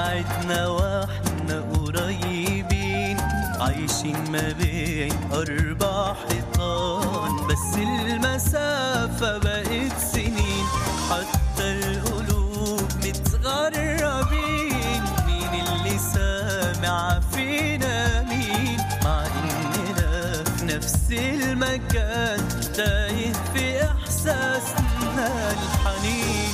بعدنا واحنا قريبين عايشين ما بين أربع حيطان بس المسافة بقت سنين حتى القلوب متغربين مين اللي سامع فينا مين مع إننا في نفس المكان تايه في إحساسنا الحنين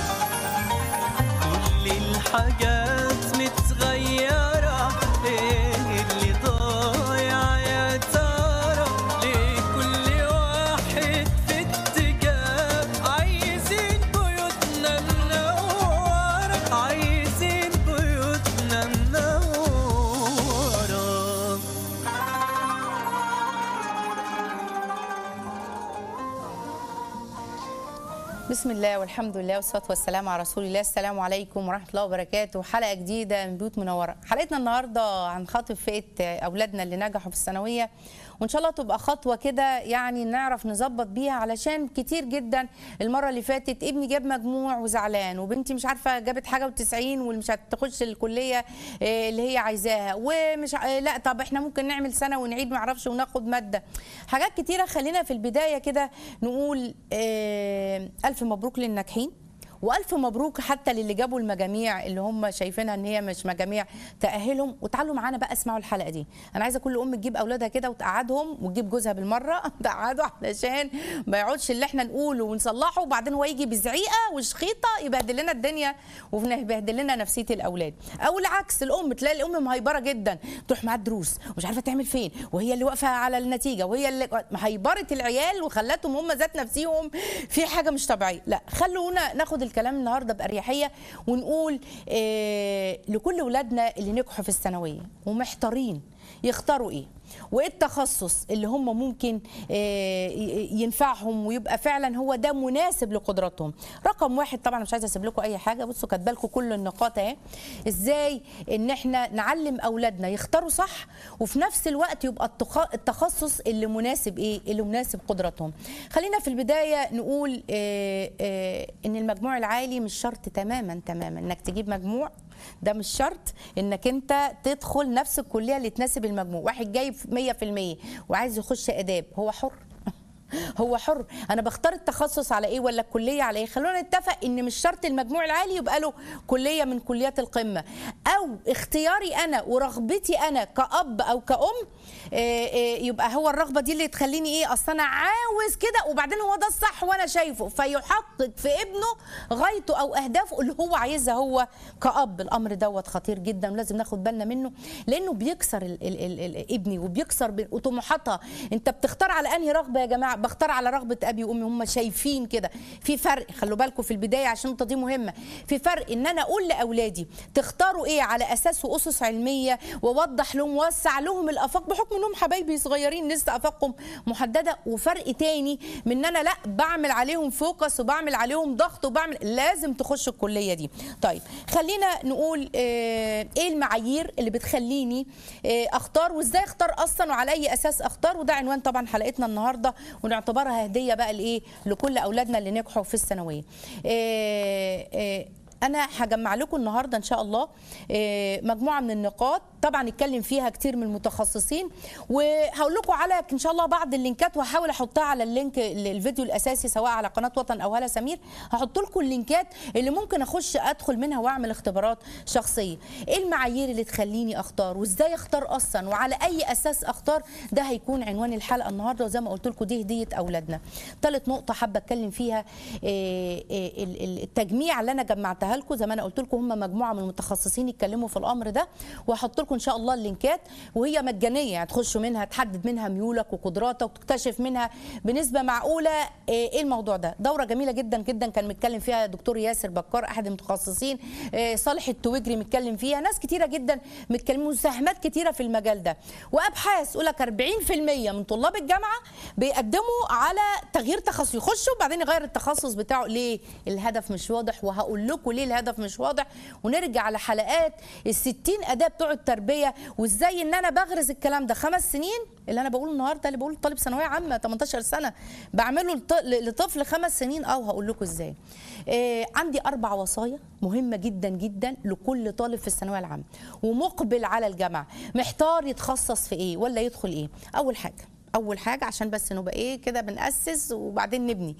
كل الحاجات متغيرة ايه اللي ضايع يا ترى ليه كل واحد في اتجاه عايزين بيوتنا منورة عايزين بيوتنا منورة بسم الله والحمد لله والصلاه والسلام على رسول الله السلام عليكم ورحمه الله وبركاته حلقه جديده من بيوت منوره حلقتنا النهارده هنخاطب فئه اولادنا اللي نجحوا في الثانويه وان شاء الله تبقى خطوه كده يعني نعرف نظبط بيها علشان كتير جدا المره اللي فاتت ابني جاب مجموع وزعلان وبنتي مش عارفه جابت حاجه و90 والمش هتخش الكليه آه، اللي هي عايزاها ومش ع- لا طب احنا ممكن نعمل سنه ونعيد ما اعرفش وناخد ماده حاجات كتيره خلينا في البدايه كده نقول آه، الف مبروك للناجحين والف مبروك حتى للي جابوا المجاميع اللي هم شايفينها ان هي مش مجاميع تاهلهم وتعالوا معانا بقى اسمعوا الحلقه دي انا عايزه كل ام تجيب اولادها كده وتقعدهم وتجيب جوزها بالمره تقعدوا علشان ما يقعدش اللي احنا نقوله ونصلحه وبعدين هو يجي بزعيقه وشخيطه يبهدل لنا الدنيا ويبهدل لنا نفسيه الاولاد او العكس الام تلاقي الام مهيبره جدا تروح معاها الدروس ومش عارفه تعمل فين وهي اللي واقفه على النتيجه وهي اللي مهيبره العيال وخلتهم هم ذات نفسهم في حاجه مش طبيعيه لا خلونا ناخد الكلام النهارده باريحيه ونقول آه لكل اولادنا اللي نجحوا في الثانويه ومحتارين يختاروا ايه وايه التخصص اللي هم ممكن آه، ي- ينفعهم ويبقى فعلا هو ده مناسب لقدراتهم رقم واحد طبعا مش عايزه اسيب لكم اي حاجه بصوا كاتبه لكم كل النقاط اهي ازاي ان احنا نعلم اولادنا يختاروا صح وفي نفس الوقت يبقى التخ- التخصص اللي مناسب ايه اللي مناسب قدراتهم خلينا في البدايه نقول آه، آه، ان المجموع العالي مش شرط تماما تماما انك تجيب مجموع ده مش شرط انك انت تدخل نفس الكليه اللي تناسب المجموع واحد جايب 100% وعايز يخش اداب هو حر هو حر انا بختار التخصص على ايه ولا الكليه على ايه خلونا نتفق ان مش شرط المجموع العالي يبقى له كليه من كليات القمه او اختياري انا ورغبتي انا كاب او كأم آه، آه، يبقى هو الرغبه دي اللي تخليني ايه اصل انا عاوز كده وبعدين هو ده الصح وانا شايفه فيحقق في ابنه غايته او اهدافه اللي هو عايزها هو كأب الامر دوت خطير جدا ولازم ناخد بالنا منه لانه بيكسر ال ال ال ال ابني وبيكسر ب- طموحاتها انت بتختار على انهي رغبه يا جماعه بختار على رغبه ابي وامي هم شايفين كده في فرق خلوا بالكم في البدايه عشان النقطه دي مهمه في فرق ان انا اقول لاولادي تختاروا ايه على اساس واسس علميه واوضح لهم ووسع لهم الافاق بحكم انهم حبايبي صغيرين لسه افاقهم محدده وفرق تاني من ان انا لا بعمل عليهم فوكس وبعمل عليهم ضغط وبعمل لازم تخش الكليه دي طيب خلينا نقول آه، ايه المعايير اللي بتخليني آه، اختار وازاي اختار اصلا وعلى اي اساس اختار وده عنوان طبعا حلقتنا النهارده ونعتبرها هديه بقى لايه لكل اولادنا اللي نجحوا في الثانويه آه، آه، انا هجمع لكم النهارده ان شاء الله آه، مجموعه من النقاط طبعا اتكلم فيها كتير من المتخصصين وهقول لكم على ان شاء الله بعض اللينكات وهحاول احطها على اللينك الفيديو الاساسي سواء على قناه وطن او هلا سمير هحط لكم اللينكات اللي ممكن اخش ادخل منها واعمل اختبارات شخصيه ايه المعايير اللي تخليني اختار وازاي اختار اصلا وعلى اي اساس اختار ده هيكون عنوان الحلقه النهارده وزي ما قلت لكم دي هديه اولادنا ثالث نقطه حابه اتكلم فيها إيه إيه ال- ال- التجميع اللي انا جمعتها لكم زي ما انا قلت لكم هم مجموعه من المتخصصين يتكلموا في الامر ده وهحط لكم ان شاء الله اللينكات وهي مجانيه يعني تخشوا منها تحدد منها ميولك وقدراتك وتكتشف منها بنسبه معقوله إيه إيه الموضوع ده دوره جميله جدا جدا كان متكلم فيها دكتور ياسر بكار احد المتخصصين إيه صالح التوجري متكلم فيها ناس كتيره جدا متكلمين مساهمات كتيره في المجال ده وابحاث يقول لك 40% من طلاب الجامعه بيقدموا على تغيير تخصص يخشوا وبعدين يغير التخصص بتاعه ليه الهدف مش واضح وهقول لكم ليه ليه الهدف مش واضح ونرجع لحلقات الستين اداه بتوع التربيه وازاي ان انا بغرز الكلام ده خمس سنين اللي انا بقوله النهارده اللي بقوله لطالب ثانويه عامه 18 سنه بعمله لط- لطفل خمس سنين اه هقول لكم ازاي آه عندي اربع وصايا مهمه جدا جدا لكل طالب في الثانويه العامه ومقبل على الجامعه محتار يتخصص في ايه ولا يدخل ايه اول حاجه اول حاجه عشان بس نبقى ايه كده بنأسس وبعدين نبني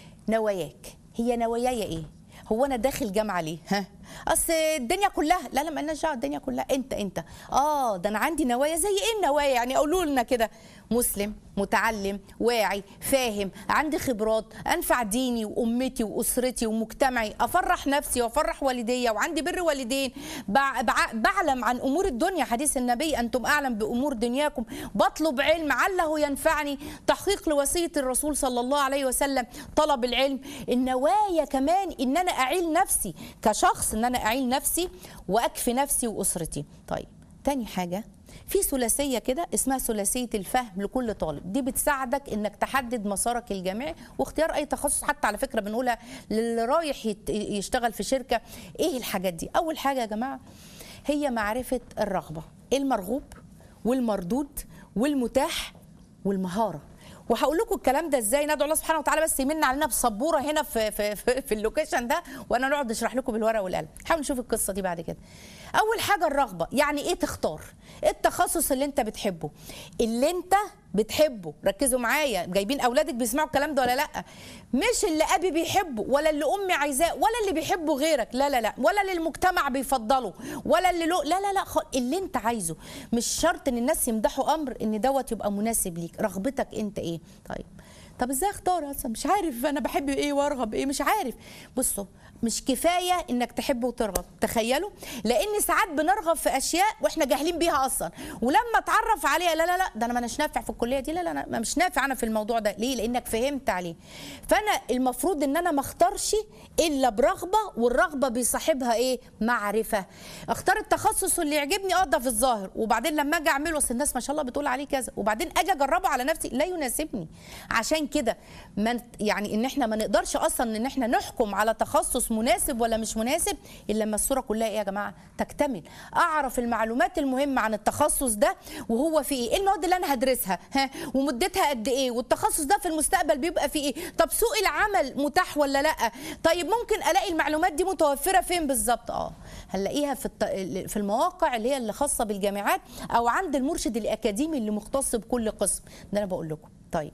نواياك هي نواياي ايه هو انا داخل جامعه ليه ها اصل الدنيا كلها لا لا مالناش دعوه الدنيا كلها انت انت اه ده انا عندي نوايا زي ايه النوايا يعني قولوا لنا كده مسلم متعلم واعي فاهم عندي خبرات انفع ديني وامتي واسرتي ومجتمعي افرح نفسي وافرح والديا وعندي بر والدين بع- بع- بعلم عن امور الدنيا حديث النبي انتم اعلم بامور دنياكم بطلب علم عله ينفعني تحقيق لوصيه الرسول صلى الله عليه وسلم طلب العلم النوايا كمان ان انا اعيل نفسي كشخص ان انا اعيل نفسي واكفي نفسي واسرتي طيب تاني حاجه في ثلاثيه كده اسمها ثلاثيه الفهم لكل طالب دي بتساعدك انك تحدد مسارك الجامعي واختيار اي تخصص حتى على فكره بنقولها للي رايح يت- يشتغل في شركه ايه الحاجات دي اول حاجه يا جماعه هي معرفه الرغبه إيه المرغوب والمردود والمتاح والمهاره وهقول لكم الكلام ده ازاي ندعو الله سبحانه وتعالى بس يمن علينا بسبوره هنا في في في, في اللوكيشن ده وانا نقعد نشرح لكم بالورقه والقلم حاولوا نشوف القصه دي بعد كده اول حاجه الرغبه يعني ايه تختار إيه التخصص اللي انت بتحبه اللي انت بتحبه ركزوا معايا جايبين اولادك بيسمعوا الكلام ده ولا لا مش اللي ابي بيحبه ولا اللي امي عايزاه ولا اللي بيحبه غيرك لا لا لا ولا اللي المجتمع بيفضله ولا اللي له لا لا لا خ... اللي انت عايزه مش شرط ان الناس يمدحوا امر ان دوت يبقى مناسب ليك رغبتك انت ايه طيب طب ازاي اختار اصلا مش عارف انا بحب ايه وارغب ايه مش عارف بصوا مش كفايه انك تحب وترغب تخيلوا لان ساعات بنرغب في اشياء واحنا جاهلين بيها اصلا ولما اتعرف عليها لا لا لا ده انا مش نافع في الكليه دي لا لا انا مش نافع انا في الموضوع ده ليه لانك فهمت عليه فانا المفروض ان انا ما اختارش الا برغبه والرغبه بيصاحبها ايه معرفه اختار التخصص اللي يعجبني اه ده في الظاهر وبعدين لما اجي اعمله اصل الناس ما شاء الله بتقول عليه كذا وبعدين اجي اجربه على نفسي لا يناسبني عشان كده ما يعني ان احنا ما نقدرش اصلا ان احنا نحكم على تخصص مناسب ولا مش مناسب الا لما الصوره كلها ايه يا جماعه تكتمل اعرف المعلومات المهمه عن التخصص ده وهو في ايه ايه المواد اللي انا هدرسها ها ومدتها قد ايه والتخصص ده في المستقبل بيبقى فيه ايه طب سوق العمل متاح ولا لا طيب ممكن الاقي المعلومات دي متوفره فين بالظبط اه هنلاقيها في الت... في المواقع اللي هي اللي خاصه بالجامعات او عند المرشد الاكاديمي اللي مختص بكل قسم ده انا بقول لكم طيب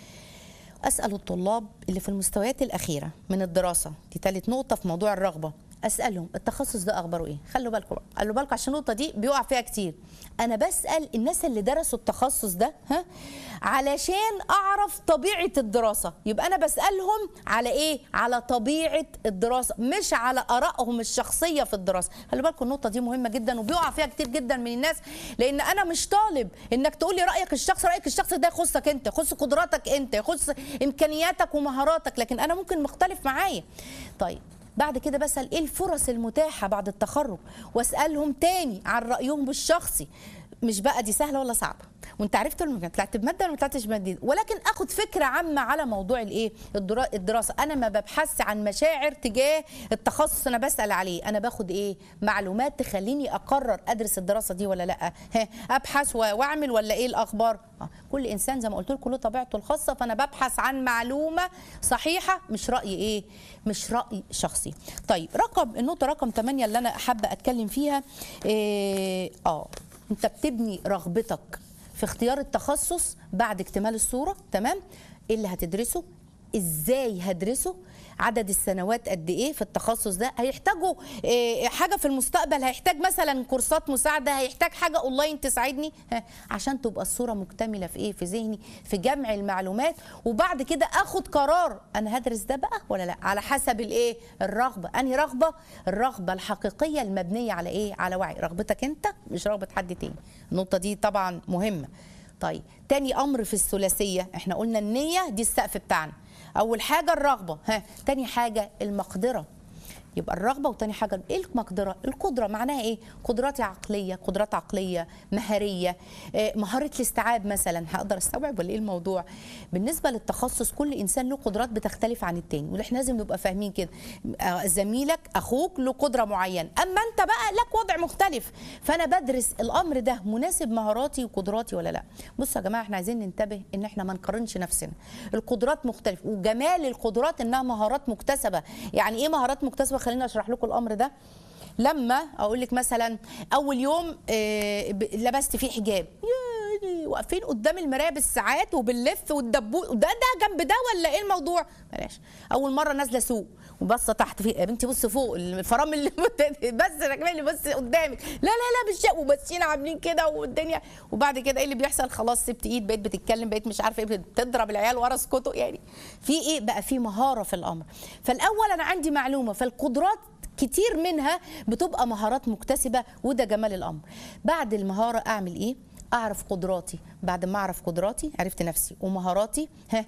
اسال الطلاب اللي في المستويات الاخيره من الدراسه دي ثالث نقطه في موضوع الرغبه اسالهم التخصص ده اخباره ايه خلوا بالكم بقى. خلوا بالكم عشان النقطه دي بيقع فيها كتير انا بسال الناس اللي درسوا التخصص ده ها علشان اعرف طبيعه الدراسه يبقى انا بسالهم على ايه على طبيعه الدراسه مش على ارائهم الشخصيه في الدراسه خلوا بالكم النقطه دي مهمه جدا وبيقع فيها كتير جدا من الناس لان انا مش طالب انك تقول لي رايك الشخص رايك الشخص ده يخصك انت يخص قدراتك انت يخص امكانياتك ومهاراتك لكن انا ممكن مختلف معايا طيب بعد كده بسال ايه الفرص المتاحه بعد التخرج واسالهم تاني عن رايهم الشخصي مش بقى دي سهله ولا صعبه وانت عرفت ولا ما طلعت بماده ولا ما طلعتش بماده ولكن اخد فكره عامه على موضوع الايه الدرا- الدراسه انا ما ببحث عن مشاعر تجاه التخصص انا بسال عليه انا باخد ايه معلومات تخليني اقرر ادرس الدراسه دي ولا لا ها ابحث و- واعمل ولا ايه الاخبار آه، كل انسان زي ما قلت لكم له طبيعته الخاصه فانا ببحث عن معلومه صحيحه مش راي ايه مش راي شخصي طيب رقم النقطه رقم 8 اللي انا حابه اتكلم فيها إيه اه انت بتبني رغبتك في اختيار التخصص بعد اكتمال الصوره تمام ايه اللي هتدرسه ازاي هدرسه عدد السنوات قد ايه في التخصص ده هيحتاجوا إيه، حاجه في المستقبل هيحتاج مثلا كورسات مساعده هيحتاج حاجه اونلاين تساعدني ها، عشان تبقى الصوره مكتمله في ايه في ذهني في جمع المعلومات وبعد كده اخد قرار انا هدرس ده بقى ولا لا على حسب الايه الرغبه انهي رغبه الرغبه الحقيقيه المبنيه على ايه على وعي رغبتك انت مش رغبه حد تاني النقطه دي طبعا مهمه طيب تاني امر في الثلاثيه احنا قلنا النيه دي السقف بتاعنا اول حاجه الرغبه ها تاني حاجه المقدره يبقى الرغبه وتاني حاجه ايه المقدره القدره معناها ايه قدراتي عقليه قدرات عقليه مهاريه آه، مهاره الاستيعاب مثلا هقدر استوعب ولا ايه الموضوع بالنسبه للتخصص كل انسان له قدرات بتختلف عن التاني واحنا لازم نبقى فاهمين كده آه، زميلك اخوك له قدره معينه اما انت بقى لك وضع مختلف فانا بدرس الامر ده مناسب مهاراتي وقدراتي ولا لا بصوا يا جماعه احنا عايزين ننتبه ان احنا ما نقارنش نفسنا القدرات مختلفه وجمال القدرات انها مهارات مكتسبه يعني ايه مهارات مكتسبه خليني اشرح لكم الامر ده لما اقول لك مثلا اول يوم آه، ب- لبست فيه حجاب يا واقفين قدام المرايه بالساعات وباللف والدبوس ده ده جنب ده ولا ايه الموضوع بلاش اول مره نازله سوق وبصه تحت في يا بنتي بص فوق الفرامل اللي بس رجلي بص قدامك لا لا لا مش شق وبصين عاملين كده والدنيا وبعد كده ايه اللي بيحصل خلاص سبت ايد بقيت بتتكلم بقيت مش عارفه ايه بتضرب العيال ورا اسكتوا يعني في ايه بقى في مهاره في الامر فالاول انا عندي معلومه فالقدرات كتير منها بتبقى مهارات مكتسبه وده جمال الامر بعد المهاره اعمل ايه اعرف قدراتي بعد ما اعرف قدراتي عرفت نفسي ومهاراتي ها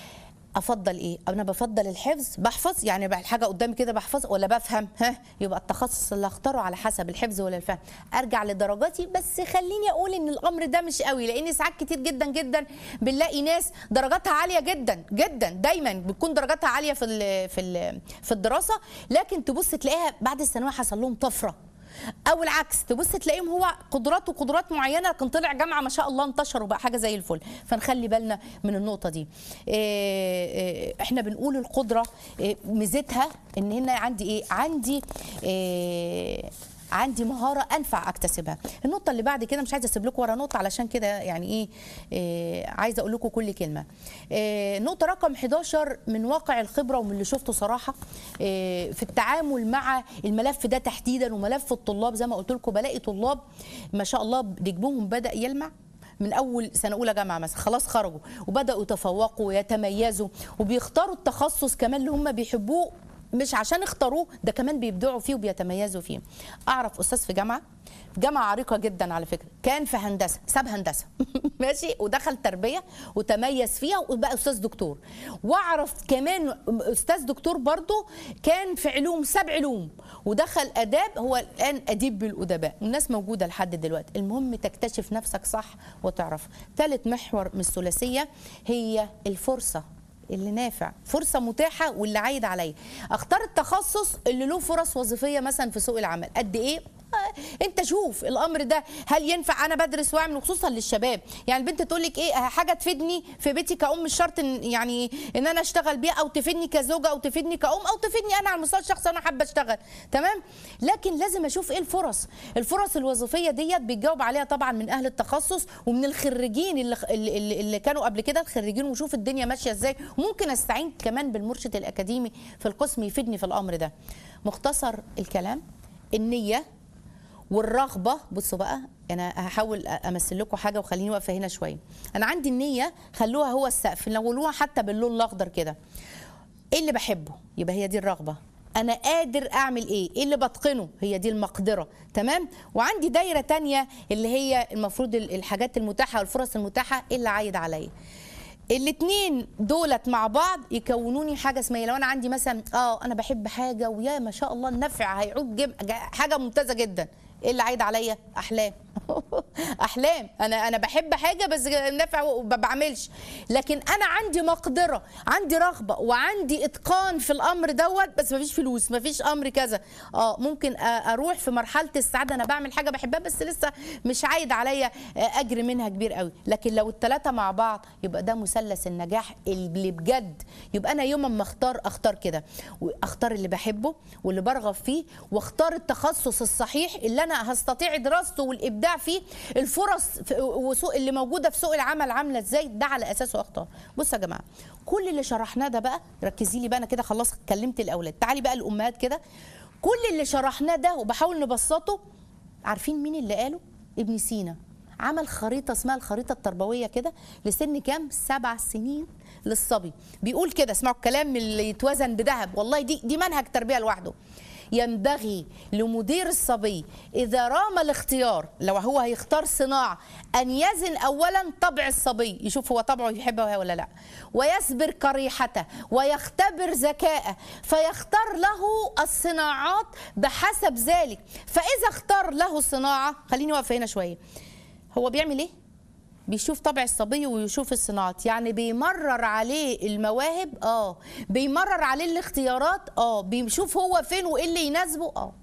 افضل ايه انا بفضل الحفظ بحفظ يعني بقى الحاجه قدامي كده بحفظ ولا بفهم ها يبقى التخصص اللي اختاره على حسب الحفظ ولا الفهم ارجع لدرجاتي بس خليني اقول ان الامر ده مش قوي لان ساعات كتير جدا جدا بنلاقي ناس درجاتها عاليه جدا جدا دايما بتكون درجاتها عاليه في ال في ال في الدراسه لكن تبص تلاقيها بعد الثانويه حصل لهم طفره او العكس تبص تلاقيهم هو قدرات وقدرات معينه لكن طلع جامعه ما شاء الله انتشر وبقى حاجه زي الفل فنخلي بالنا من النقطه دي إيه إيه احنا بنقول القدره إيه ميزتها ان هنا عندي ايه عندي إيه عندي مهاره انفع اكتسبها النقطه اللي بعد كده مش عايزه اسيب لكم ورا نقطه علشان كده يعني ايه, إيه عايزه اقول لكم كل كلمه إيه نقطه رقم 11 من واقع الخبره ومن اللي شفته صراحه إيه في التعامل مع الملف ده تحديدا وملف الطلاب زي ما قلت لكم بلاقي طلاب ما شاء الله نجمهم بدا يلمع من اول سنه اولى جامعه مثلا خلاص خرجوا وبداوا يتفوقوا ويتميزوا وبيختاروا التخصص كمان اللي هم بيحبوه مش عشان اختاروه ده كمان بيبدعوا فيه وبيتميزوا فيه اعرف استاذ في جامعه جامعه عريقه جدا على فكره كان في هندسه ساب هندسه ماشي ودخل تربيه وتميز فيها وبقى استاذ دكتور واعرف كمان استاذ دكتور برضه كان في علوم ساب علوم ودخل اداب هو الان اديب بالادباء الناس موجوده لحد دلوقتي المهم تكتشف نفسك صح وتعرف ثالث محور من الثلاثيه هي الفرصه اللي نافع فرصه متاحه واللي عايد عليا اختار التخصص اللي له فرص وظيفيه مثلا في سوق العمل قد ايه آه، انت شوف الامر ده هل ينفع انا بدرس واعمل خصوصا للشباب يعني البنت تقول لك ايه حاجه تفيدني في بيتي كأم مش شرط إن يعني ان انا اشتغل بيها او تفيدني كزوجه او تفيدني كأم او تفيدني انا على المستوى الشخصي انا حابه اشتغل تمام لكن لازم اشوف ايه الفرص الفرص الوظيفيه ديت بيتجاوب عليها طبعا من اهل التخصص ومن الخريجين اللي اللي, اللي كانوا قبل كده الخريجين وشوف الدنيا ماشيه ازاي ممكن استعين كمان بالمرشد الاكاديمي في القسم يفيدني في الامر ده مختصر الكلام النيه والرغبه بصوا بقى انا هحاول امثل لكم حاجه وخليني واقفه هنا شويه انا عندي النيه خلوها هو السقف لونوها حتى باللون الاخضر كده ايه اللي بحبه يبقى هي دي الرغبه انا قادر اعمل ايه ايه اللي بتقنه هي دي المقدره تمام وعندي دايره تانية اللي هي المفروض الحاجات المتاحه والفرص المتاحه إيه اللي عايد عليا الاثنين دولت مع بعض يكونوني حاجه اسمها إيه؟ لو انا عندي مثلا اه انا بحب حاجه ويا ما شاء الله النفع هيعود جم... حاجه ممتازه جدا ايه اللي عايد عليا احلام احلام انا انا بحب حاجه بس نافع وما بعملش لكن انا عندي مقدره عندي رغبه وعندي اتقان في الامر دوت بس مفيش فلوس مفيش امر كذا اه ممكن اروح في مرحله السعاده انا بعمل حاجه بحبها بس لسه مش عايد عليا اجر منها كبير قوي لكن لو الثلاثه مع بعض يبقى ده مثلث النجاح اللي بجد يبقى انا يوم ما اختار اختار كده واختار اللي بحبه واللي برغب فيه واختار التخصص الصحيح اللي انا هستطيع دراسته والابداع فيه الفرص وسوق اللي موجوده في سوق العمل عامله ازاي ده على اساسه اختار بصوا يا جماعه كل اللي شرحناه ده بقى ركزي لي بقى انا كده خلاص كلمت الاولاد تعالي بقى الامهات كده كل اللي شرحناه ده وبحاول نبسطه عارفين مين اللي قاله ابن سينا عمل خريطة اسمها الخريطة التربوية كده لسن كام؟ سبع سنين للصبي بيقول كده اسمعوا الكلام اللي يتوزن بذهب والله دي دي منهج تربية لوحده ينبغي لمدير الصبي اذا رام الاختيار لو هو هيختار صناعه ان يزن اولا طبع الصبي يشوف هو طبعه يحبها ولا لا ويصبر كريحته ويختبر ذكاءه فيختار له الصناعات بحسب ذلك فاذا اختار له صناعه خليني واقفه هنا شويه هو بيعمل ايه بيشوف طبع الصبي ويشوف الصناعات يعني بيمرر عليه المواهب اه بيمرر عليه الاختيارات اه بيشوف هو فين وايه اللي يناسبه اه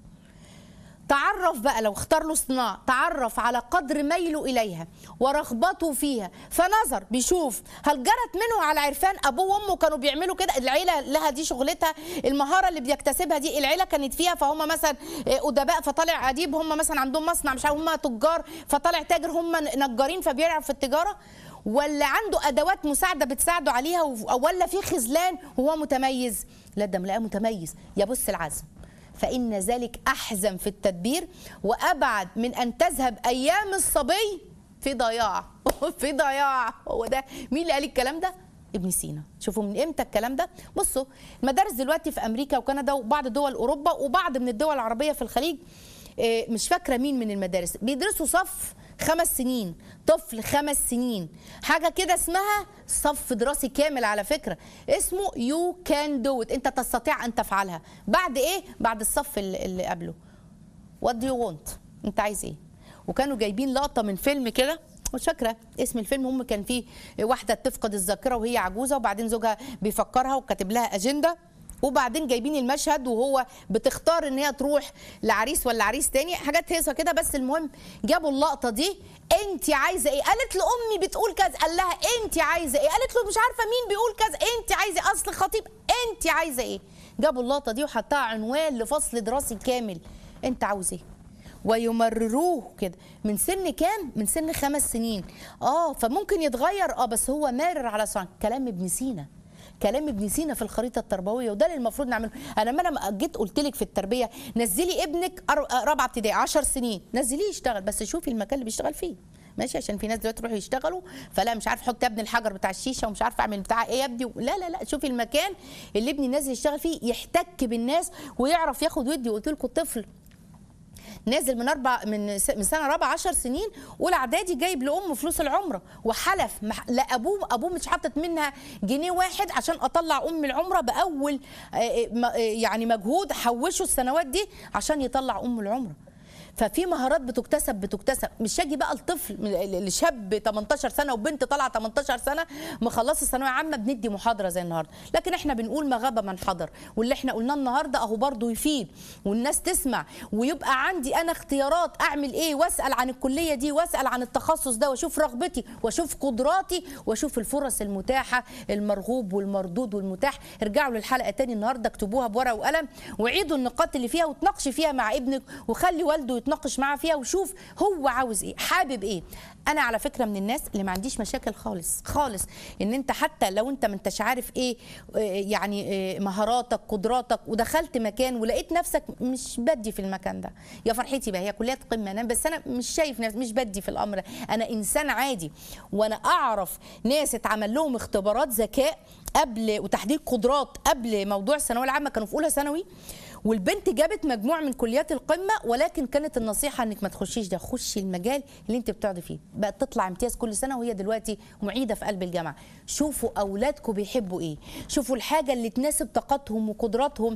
تعرف بقى لو اختار له صناعة تعرف على قدر ميله إليها ورغبته فيها فنظر بيشوف هل جرت منه على عرفان أبوه وأمه كانوا بيعملوا كده العيلة لها دي شغلتها المهارة اللي بيكتسبها دي العيلة كانت فيها فهم مثلا آه، أدباء فطالع أديب هم مثلا عندهم مصنع مش عارف هم تجار فطالع تاجر هم نجارين فبيعرف في التجارة ولا عنده ادوات مساعده بتساعده عليها و- ولا في خذلان وهو متميز لا ده ملاقيه متميز يبص العزم فإن ذلك أحزن في التدبير وأبعد من أن تذهب أيام الصبي في ضياع في ضياع هو ده مين اللي قال الكلام ده؟ ابن سينا شوفوا من امتى الكلام ده بصوا المدارس دلوقتي في امريكا وكندا وبعض دول اوروبا وبعض من الدول العربيه في الخليج إيه، مش فاكره مين من المدارس بيدرسوا صف خمس سنين طفل خمس سنين حاجه كده اسمها صف دراسي كامل على فكره اسمه يو كان دو انت تستطيع ان تفعلها بعد ايه بعد الصف اللي اللي قبله وات دو يو وونت انت عايز ايه وكانوا جايبين لقطه من فيلم كده مش فاكره اسم الفيلم هم كان فيه واحده تفقد الذاكره وهي عجوزه وبعدين زوجها بيفكرها وكاتب لها اجنده وبعدين جايبين المشهد وهو بتختار ان هي تروح لعريس ولا عريس تاني حاجات هيصه كده بس المهم جابوا اللقطه دي انت عايزه ايه قالت له امي بتقول كذا قال لها انت عايزه ايه قالت له مش عارفه مين بيقول كذا انت عايزه إيه؟ اصل خطيب انت عايزه ايه جابوا اللقطه دي وحطها عنوان لفصل دراسي كامل انت عاوز ايه ويمرروه كده من سن كام من سن خمس سنين اه فممكن يتغير اه بس هو مارر على صنع كلام ابن سينا كلام ابن سينا في الخريطه التربويه وده اللي المفروض نعمله انا لما انا جيت قلت لك في التربيه نزلي ابنك أر- رابعه ابتدائي 10 سنين نزليه يشتغل بس شوفي المكان اللي بيشتغل فيه ماشي عشان في ناس دلوقتي يروحوا يشتغلوا فلا مش عارف احط يا ابني الحجر بتاع الشيشه ومش عارف اعمل بتاع ايه يا ابني لا لا لا شوفي المكان اللي ابني نازل يشتغل فيه يحتك بالناس ويعرف ياخد ودي قلت لكم الطفل نازل من اربع من س- من سنه رابعه 10 سنين اولى اعدادي جايب لامه فلوس العمره وحلف مح- لا ابوه ابوه مش حاطط منها جنيه واحد عشان اطلع ام العمره باول آه، آه، م- آه، يعني مجهود حوشه السنوات دي عشان يطلع ام العمره ففي مهارات بتكتسب بتكتسب مش هاجي بقى الطفل الشاب 18 سنه وبنت طالعه 18 سنه مخلصه ثانويه عامه بندي محاضره زي النهارده لكن احنا بنقول ما غاب من حضر واللي احنا قلناه النهارده اهو برضه يفيد والناس تسمع ويبقى عندي انا اختيارات اعمل ايه واسال عن الكليه دي واسال عن التخصص ده واشوف رغبتي واشوف قدراتي واشوف الفرص المتاحه المرغوب والمردود والمتاح ارجعوا للحلقه تاني النهارده اكتبوها بورقه وقلم وعيدوا النقاط اللي فيها وتناقشي فيها مع ابنك وخلي والده يتناقش معاه فيها وشوف هو عاوز ايه حابب ايه انا على فكره من الناس اللي ما عنديش مشاكل خالص خالص ان انت حتى لو انت ما انتش عارف ايه آه، يعني آه، مهاراتك قدراتك ودخلت مكان ولقيت نفسك مش بدي في المكان ده يا فرحتي بقى هي كليات قمه انا بس انا مش شايف نفسي مش بدي في الامر ده انا انسان عادي وانا اعرف ناس اتعمل لهم اختبارات ذكاء قبل وتحديد قدرات قبل موضوع الثانويه العامه كانوا في اولى ثانوي والبنت جابت مجموع من كليات القمه ولكن كانت النصيحه انك ما تخشيش ده خشي المجال اللي انت بتقعدي فيه بقت تطلع امتياز كل سنه وهي دلوقتي معيده في قلب الجامعه شوفوا اولادكم بيحبوا ايه شوفوا الحاجه اللي تناسب طاقتهم وقدراتهم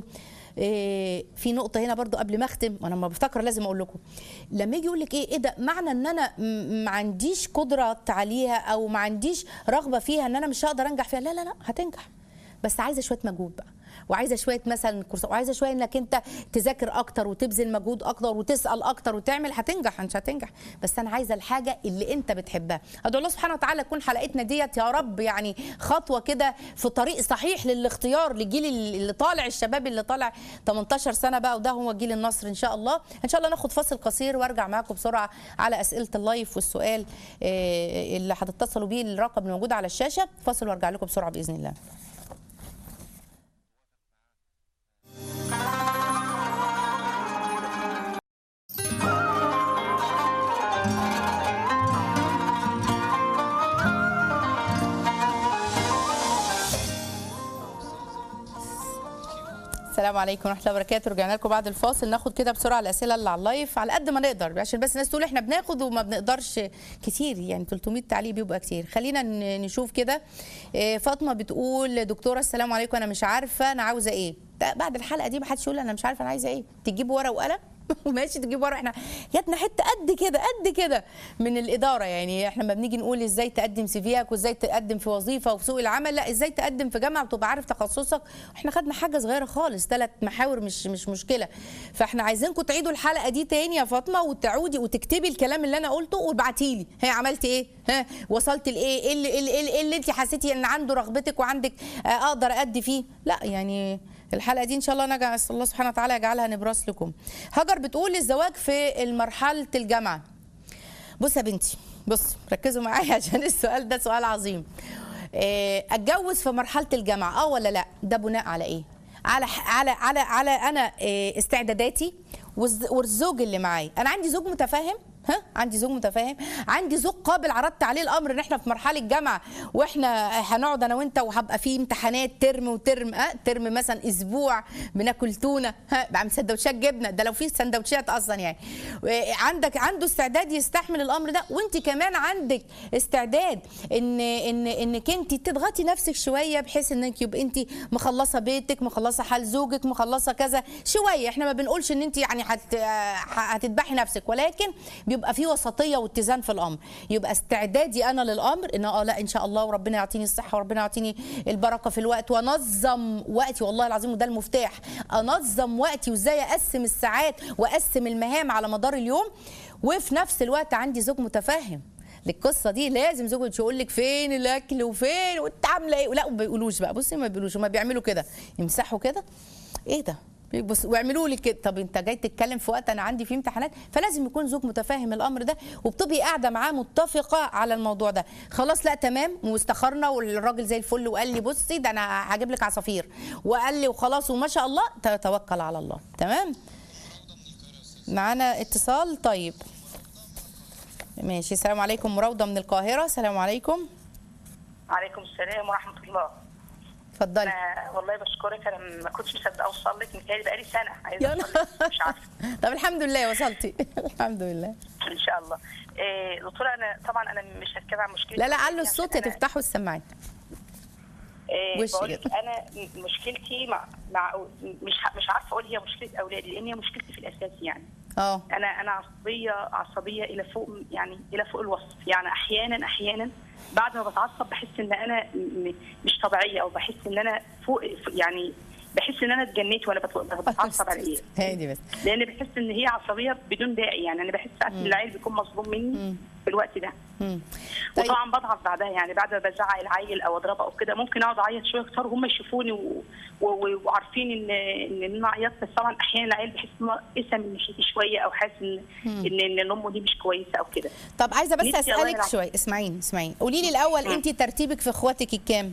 إيه في نقطه هنا برضو قبل ما اختم وانا لما بفتكر لازم اقول لكم لما يجي يقول لك ايه ايه ده معنى ان انا م- ما عنديش قدره عليها او ما عنديش رغبه فيها ان انا مش هقدر انجح فيها لا لا لا هتنجح بس عايزه شويه مجهود بقى وعايزه شويه مثلا كورسات وعايزه شويه انك انت تذاكر اكتر وتبذل مجهود اكتر وتسال اكتر وتعمل هتنجح مش هتنجح بس انا عايزه الحاجه اللي انت بتحبها ادعو الله سبحانه وتعالى تكون حلقتنا ديت يا رب يعني خطوه كده في طريق صحيح للاختيار للجيل اللي طالع الشباب اللي طالع 18 سنه بقى وده هو جيل النصر ان شاء الله ان شاء الله ناخد فاصل قصير وارجع معاكم بسرعه على اسئله اللايف والسؤال آه، اللي هتتصلوا بيه الرقم اللي موجود على الشاشه فاصل وارجع لكم بسرعه باذن الله السلام السلام عليكم ورحمه الله وبركاته رجعنا لكم بعد الفاصل ناخد كده بسرعه الاسئله اللي على اللايف على قد ما نقدر عشان بس الناس تقول احنا بناخد وما بنقدرش كتير يعني 300 تعليق بيبقى كتير خلينا ن- نشوف كده إيه، فاطمه بتقول دكتوره السلام عليكم انا مش عارفه انا عاوزه ايه ده بعد الحلقه دي ما حدش يقول انا مش عارفه انا عايزه ايه تجيب ورقه وقلم وماشي تجيب ورقه احنا جاتنا حته قد كده قد كده من الاداره يعني احنا لما بنيجي نقول ازاي تقدم سي فيك وازاي تقدم في وظيفه وفي سوق العمل لا ازاي تقدم في جامعه وتبقى عارف تخصصك احنا خدنا حاجه صغيره خالص ثلاث محاور مش مش مشكله فاحنا عايزينكم تعيدوا الحلقه دي تاني يا فاطمه وتعودي وتكتبي الكلام اللي انا قلته وتبعتي لي ها عملتي ايه ها وصلت لايه ايه اللي, إيه اللي, إيه اللي, إيه اللي انت حسيتي ان عنده رغبتك وعندك آه، اقدر ادي فيه لا يعني الحلقه دي ان شاء الله نجع الله سبحانه وتعالى يجعلها نبراس لكم هاجر بتقول الزواج في مرحله الجامعه بص يا بنتي بص ركزوا معايا عشان السؤال ده سؤال عظيم إيه، اتجوز في مرحله الجامعه اه ولا لا ده بناء على ايه على على على على انا إيه، استعداداتي والز- والزوج اللي معايا انا عندي زوج متفاهم ها عندي زوج متفاهم عندي زوج قابل عرضت عليه الامر ان احنا في مرحله جامعه واحنا هنقعد انا وانت وهبقى في امتحانات ترم وترم اه ترم مثلا اسبوع بناكل تونه ها بعمل سندوتشات جبنه ده لو في سندوتشات اصلا يعني و- عندك عنده استعداد يستحمل الامر ده وانت كمان عندك استعداد ان ان انك انت تضغطي نفسك شويه بحيث انك يبقى انت مخلصه بيتك مخلصه حال زوجك مخلصه كذا شويه احنا ما بنقولش ان انت يعني هت هتذبحي نفسك ولكن بيبقى في وسطيه واتزان في الامر يبقى استعدادي انا للامر ان اه لا ان شاء الله وربنا يعطيني الصحه وربنا يعطيني البركه في الوقت وانظم وقتي والله العظيم وده المفتاح انظم وقتي وازاي اقسم الساعات واقسم المهام على مدار اليوم وفي نفس الوقت عندي زوج متفهم القصه دي لازم زوجك يقول لك فين الاكل وفين وانت عامله ايه لا ما بيقولوش بقى بصي ما بيقولوش هما بيعملوا كده يمسحوا كده ايه ده بص واعملوا لي كده طب انت جاي تتكلم في وقت انا عندي فيه امتحانات فلازم يكون زوج متفاهم الامر ده وبتبقي قاعده معاه متفقه على الموضوع ده خلاص لا تمام واستخرنا والراجل زي الفل وقال لي بصي ده انا هجيب لك عصافير وقال لي وخلاص وما شاء الله توكل على الله تمام معانا اتصال طيب ماشي السلام عليكم مراوده من القاهره السلام عليكم عليكم السلام ورحمة الله اتفضلي أنا والله بشكرك أنا ما كنتش مصدقة أوصل لك متهيألي بقالي سنة يا عايزة أوصل نهار. لك مش عارفة طب الحمد لله وصلتي الحمد لله إن شاء الله إيه دكتورة أنا طبعا أنا مش هتكلم عن مشكلتي لا لا علوا عشان الصوت يا أنا- تفتحوا السماعات إيه وش بقول لك كده. أنا م- مشكلتي مع, مع مش ح- مش عارفة أقول هي مشكلة أولادي لأن هي مشكلتي في الأساس يعني اه انا انا عصبيه عصبيه الى فوق يعني الى فوق الوصف يعني احيانا احيانا بعد ما بتعصب بحس ان انا م- مش طبيعيه او بحس ان انا فوق يعني بحس ان انا اتجنيت وانا بت- بتعصب على ايه هادي بس لان بحس ان هي عصبيه بدون داعي يعني انا بحس ساعات ان العيل بيكون مظلوم مني في الوقت ده مم. طيب وطبعا بضعف بعدها يعني بعد ما بزعق العيل او اضربه او كده ممكن اقعد اعيط شويه كتير وهم يشوفوني و... و... و... وعارفين ان ان انا عيطت بس طبعا احيانا العيل بيحس ان هو قسى من ناحيتي شويه او حاسس ان ان ان امه دي مش كويسه او كده طب عايزه بس نفسي الله اسالك يلعب. شويه اسمعيني اسمعيني قولي لي الاول مم. انت ترتيبك في اخواتك الكام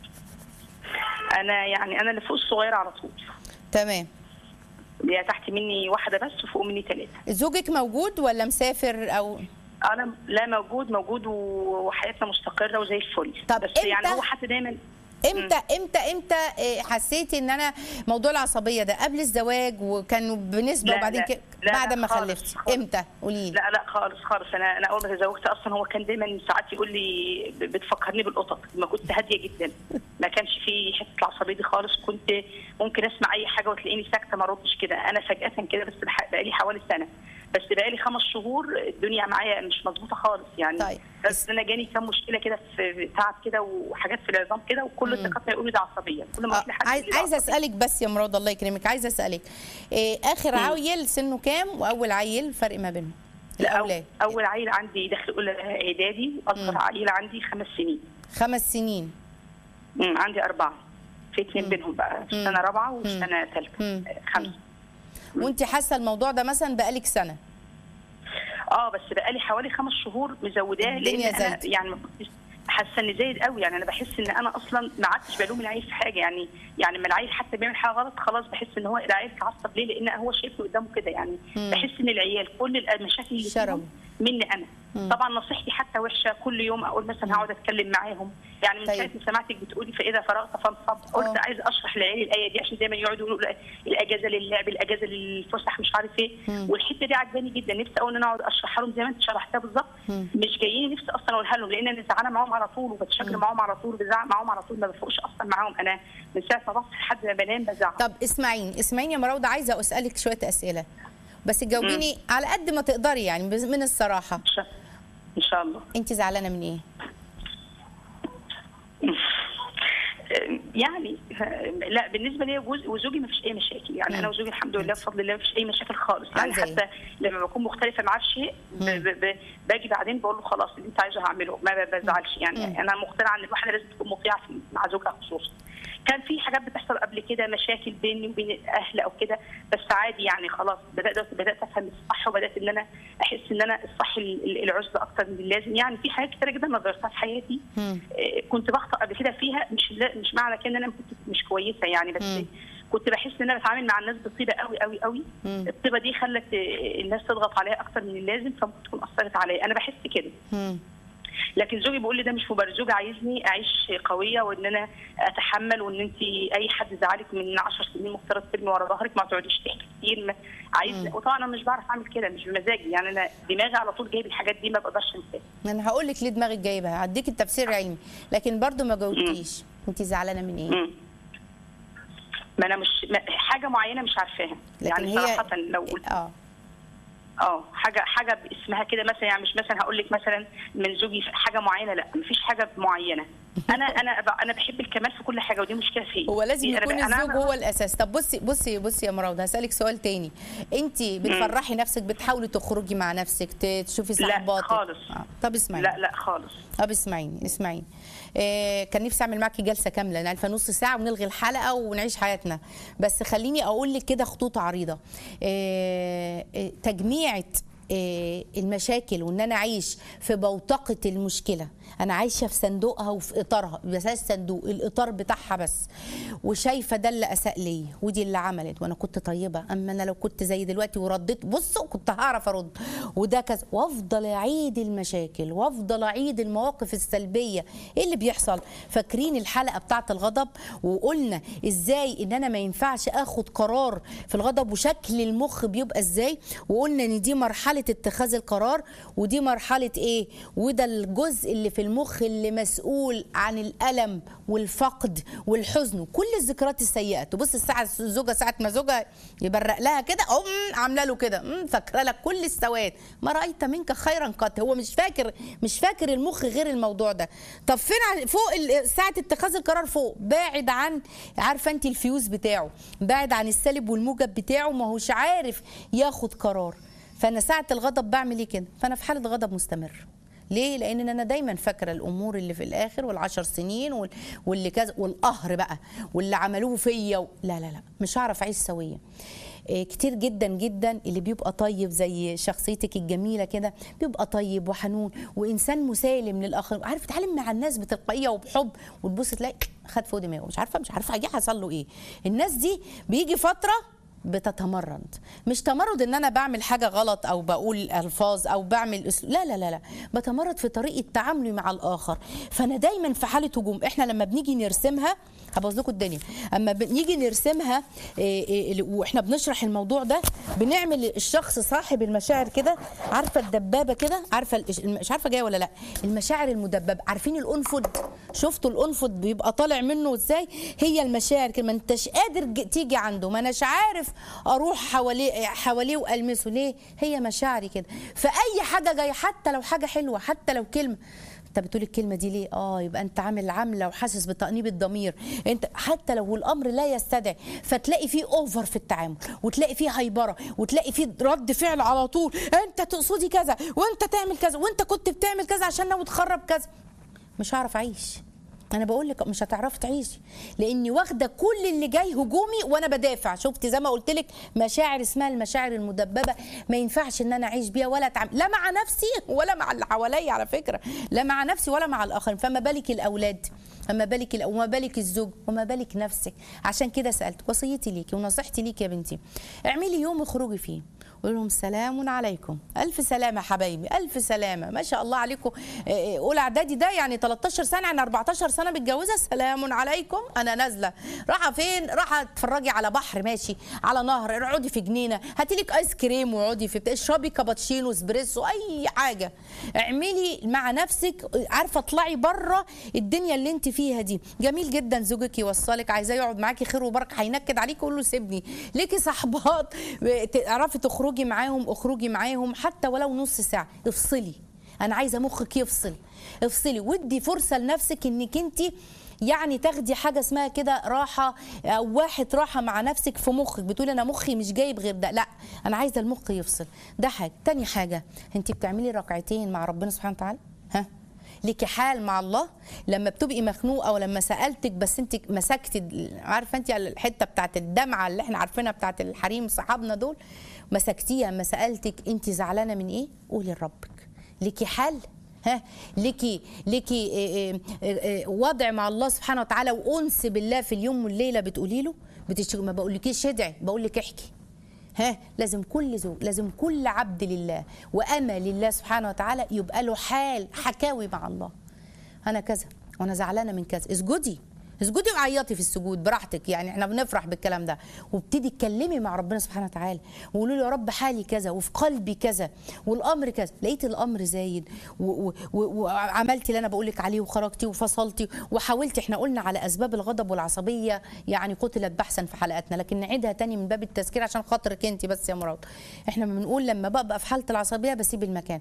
انا يعني انا اللي فوق الصغير على طول تمام اللي هي تحت مني واحده بس وفوق مني ثلاثه زوجك موجود ولا مسافر او انا لا موجود موجود و- وحياتنا مستقره وزي الفل طب بس إمتى؟ يعني هو حتى دايما امتى امتى امتى إيه، حسيتي ان انا موضوع العصبيه ده قبل الزواج وكانوا بنسبه لا، وبعدين لا، كده لا، بعد لا، ما خالص، خلفتي خالص. امتى قولي لي لا لا خالص خالص انا انا اول ما تزوجت اصلا هو كان دايما ساعات يقول لي ب- بتفكرني بالقطط ما كنت هاديه جدا ما كانش في حته العصبيه دي خالص كنت ممكن اسمع اي حاجه وتلاقيني ساكته ما اردش كده انا فجاه كده بس بح- بقالي حوالي سنه بس بقالي خمس شهور الدنيا معايا مش مظبوطه خالص يعني طيب. بس انا جاني كام مشكله كده في تعب كده وحاجات في العظام كده وكل الدكاتره يقولوا ده عصبيه كل ما آه، اروح لحد عايز يقول لي عايزه عصبية. اسالك بس يا مراد الله يكرمك عايزه اسالك إيه اخر عيل سنه كام واول عيل فرق ما بينهم لا، أو- الاولاد اول عيل عندي داخل اولى اعدادي واصغر عيل عندي خمس سنين خمس سنين امم عندي أربعة في اثنين بينهم بقى في سنة رابعة وفي سنة ثالثة مم. آه، خمسة وانت حاسه الموضوع ده مثلا بقالك سنه اه بس بقالي حوالي خمس شهور مزوداه لان الدنيا انا زايدة. يعني ما كنتش حاسه ان زايد قوي يعني انا بحس ان انا اصلا ما عدتش بلوم العيل في حاجه يعني يعني لما العيل حتى بيعمل حاجه غلط خلاص بحس ان هو العيل اتعصب ليه لان هو شايفني قدامه كده يعني مم. بحس ان العيال كل المشاكل اللي شرب. فيهم مني انا طبعا نصيحتي حتى وحشه كل يوم اقول مثلا هقعد اتكلم معاهم يعني من طيب. ساعه ما سمعتك بتقولي فاذا فرغت فانصب قلت آه. عايز اشرح لعيالي الايه دي عشان دايما يقعدوا يقولوا لا، الاجازه للعب الاجازه للفسح مش عارف ايه والحته دي عجباني جدا نفسي اقول ان انا اقعد اشرحها لهم زي ما انت شرحتها بالظبط مش جايين نفسي اصلا اقولها لهم لان انا زعلانه معاهم على طول وبتشكل معاهم على طول وبزعق معاهم على طول ما بفوقش اصلا معاهم انا من ساعه ما بصحى لحد ما بنام بزعق طب اسمعيني اسمعيني يا مراوده عايزه اسالك شويه اسئله بس تجاوبيني على قد ما تقدري يعني بز- من الصراحه ان شاء ان شاء الله انت زعلانه من ايه يعني لا بالنسبه لي وجوز- وزوجي ما فيش اي مشاكل يعني انا وزوجي الحمد لله بفضل الله ما فيش اي مشاكل خالص يعني عايزة إيه؟ حتى لما بكون مختلفه معاه في شيء ب- ب- ب- باجي بعدين بقول له خلاص اللي انت عايزه هعمله ما ب- بزعلش يعني انا مقتنعه ان الواحده لازم تكون مطيعه في- مع زوجها خصوصا كان في حاجات بتحصل قبل كده مشاكل بيني وبين الاهل او كده بس عادي يعني خلاص بدات بدات افهم الصح وبدات ان انا احس ان انا الصح ال- ال- العزله اكتر من اللازم يعني في حاجات كتيره جدا نظرتها في حياتي مم. آه، كنت بخطا قبل كده فيها مش لا- مش معنى كده ان انا كنت مش كويسه يعني بس مم. كنت بحس ان انا بتعامل مع الناس بطيبه قوي قوي قوي مم. الطيبه دي خلت آه، الناس تضغط عليا اكتر من اللازم فممكن تكون اثرت عليا انا بحس كده مم. لكن زوجي بيقول لي ده مش مبرر زوجي عايزني اعيش قويه وان انا اتحمل وان انت اي حد زعلك من 10 سنين مفترض ترمي ورا ظهرك ما تقعديش تحكي كتير ما عايز وطبعا انا مش بعرف اعمل كده مش بمزاجي يعني انا دماغي على طول جايب الحاجات دي ما بقدرش انساها انا هقول لك ليه دماغك جايبها هديك التفسير العلمي لكن برضو ما جاوبتيش انت زعلانه من ايه مم. ما انا مش ما حاجه معينه مش عارفاها لكن يعني هي صراحه لو قلت اه اه حاجه حاجه اسمها كده مثلا يعني مش مثلا هقول لك مثلا من زوجي في حاجه معينه لا مفيش حاجه معينه انا انا ب- انا بحب الكمال في كل حاجه ودي مشكله فيا هو لازم دي أنا يكون ب- أنا- الزوج هو الاساس طب بصي بصي بصي يا مراوده هسالك سؤال تاني انت بتفرحي نفسك بتحاولي تخرجي مع نفسك ت- تشوفي لا، صحباتك خالص. آه. طب اسمعيني لا لا خالص طب اسمعيني اسمعيني آه كان نفسي اعمل معاكي جلسه كامله نعرف نص ساعه ونلغي الحلقه ونعيش حياتنا بس خليني اقول لك كده خطوط عريضه آه آه تجميعه آه، المشاكل وان انا اعيش في بوتقه المشكله انا عايشه في صندوقها وفي اطارها بس الصندوق الاطار بتاعها بس وشايفه ده اللي اساء لي ودي اللي عملت وانا كنت طيبه اما انا لو كنت زي دلوقتي ورديت بصوا كنت هعرف ارد وده كذا وافضل اعيد المشاكل وافضل اعيد المواقف السلبيه ايه اللي بيحصل فاكرين الحلقه بتاعه الغضب وقلنا ازاي ان انا ما ينفعش اخد قرار في الغضب وشكل المخ بيبقى ازاي وقلنا ان دي مرحله اتخاذ القرار ودي مرحله ايه وده الجزء اللي في المخ اللي مسؤول عن الالم والفقد والحزن وكل الذكريات السيئه تبص الساعه الزوجه ساعه ما زوجها يبرق لها كده ام عامله له كده أم، فاكره لك كل السواد ما رايت منك خيرا قط هو مش فاكر مش فاكر المخ غير الموضوع ده طب فين ع- فوق ال- ساعه اتخاذ القرار فوق باعد عن عارفه انت الفيوز بتاعه باعد عن السالب والموجب بتاعه ما هوش عارف ياخد قرار فانا ساعه الغضب بعمل ايه كده فانا في حاله غضب مستمر ليه؟ لأن أنا دايما فاكرة الأمور اللي في الآخر والعشر سنين وال- واللي كذا والقهر بقى واللي عملوه فيا و... لا لا لا مش هعرف أعيش سوية إيه، كتير جدا جدا اللي بيبقى طيب زي شخصيتك الجميلة كده بيبقى طيب وحنون وإنسان مسالم للآخر عارف يتعامل مع الناس بتلقائية وبحب وتبص تلاقي خد فوق دماغه مش عارفة مش عارفة ايه حصل له إيه الناس دي بيجي فترة بتتمرد مش تمرد ان انا بعمل حاجه غلط او بقول الفاظ او بعمل أسلوب لا لا لا لا بتمرد في طريقه تعاملي مع الاخر فانا دايما في حاله هجوم احنا لما بنيجي نرسمها هبوظ لكم الدنيا اما بنيجي نرسمها إيه إيه واحنا بنشرح الموضوع ده بنعمل الشخص صاحب المشاعر كده عارفه الدبابه كده عارفه ال- مش عارفه جايه ولا لا المشاعر المدببه عارفين الانفد شفتوا الانفد بيبقى طالع منه ازاي هي المشاعر كده ما انتش قادر ج- تيجي عنده ما اناش عارف اروح حواليه حواليه والمسه ليه هي مشاعري كده فاي حاجه جايه حتى لو حاجه حلوه حتى لو كلمه انت بتقول الكلمه دي ليه اه يبقى انت عامل عامله وحاسس بتانيب الضمير انت حتى لو الامر لا يستدعي فتلاقي فيه اوفر في التعامل وتلاقي فيه هيبره وتلاقي فيه رد فعل على طول انت تقصدي كذا وانت تعمل كذا وانت كنت بتعمل كذا عشان ناوي تخرب كذا مش هعرف اعيش انا بقول لك مش هتعرفي تعيشي لاني واخده كل اللي جاي هجومي وانا بدافع شفتي زي ما قلت لك مشاعر اسمها المشاعر المدببه ما ينفعش ان انا اعيش بيها ولا أتعامل لا مع نفسي ولا مع اللي حواليا على فكره لا مع نفسي ولا مع الاخرين فما بالك الاولاد اما بالك الأ- وما بالك الزوج وما بالك نفسك عشان كده سالتك وصيتي ليكي ونصيحتي ليكي يا بنتي اعملي يوم اخرجي فيه قول لهم سلام عليكم الف سلامه حبايبي الف سلامه ما شاء الله عليكم إيه إيه، اولى اعدادي ده يعني 13 سنه يعني 14 سنه متجوزه سلام عليكم انا نازله رايحه فين رايحه تتفرجي على بحر ماشي على نهر اقعدي في جنينه هاتي لك ايس كريم واقعدي في بتاع اشربي كابتشينو اسبريسو اي حاجه اعملي مع نفسك عارفه اطلعي بره الدنيا اللي انت فيها دي جميل جدا زوجك يوصلك عايزاه يقعد معاكي خير وبركه هينكد عليك قول له سيبني ليكي صحبات تعرفي تخرجي معاهم اخرجي معاهم حتى ولو نص ساعه افصلي انا عايزه مخك يفصل افصلي وادي فرصه لنفسك انك انت يعني تاخدي حاجه اسمها كده راحه او واحد راحه مع نفسك في مخك بتقولي انا مخي مش جايب غير ده لا انا عايزه المخ يفصل ده حاجه تاني حاجه انت بتعملي ركعتين مع ربنا سبحانه وتعالى ها ليكي حال مع الله لما بتبقي مخنوقه ولما سالتك بس انت مسكتي ال- عارفه انت على الحته بتاعت الدمعه اللي احنا عارفينها بتاعت الحريم صحابنا دول مسكتيها اما سالتك انت زعلانه من ايه قولي لربك ليكي حل ها ليكي ليكي إيه إيه إيه وضع مع الله سبحانه وتعالى وانس بالله في اليوم والليله بتقولي له بتشتغل ما بقولكيش ادعي بقول لك احكي ها لازم كل زوج لازم كل عبد لله وأمة لله سبحانه وتعالى يبقى له حال حكاوي مع الله انا كذا وانا زعلانه من كذا اسجدي اسجدي وعيطي في السجود براحتك يعني احنا بنفرح بالكلام ده وابتدي اتكلمي مع ربنا سبحانه وتعالى وقولي له يا رب حالي كذا وفي قلبي كذا والامر كذا لقيت الامر زايد و- و- و- وعملتي اللي انا بقول لك عليه وخرجتي وفصلتي وحاولتي احنا قلنا على اسباب الغضب والعصبيه يعني قتلت بحثا في حلقاتنا لكن نعيدها تاني من باب التذكير عشان خاطرك انت بس يا مراد احنا بنقول لما ببقى في حاله العصبيه بسيب المكان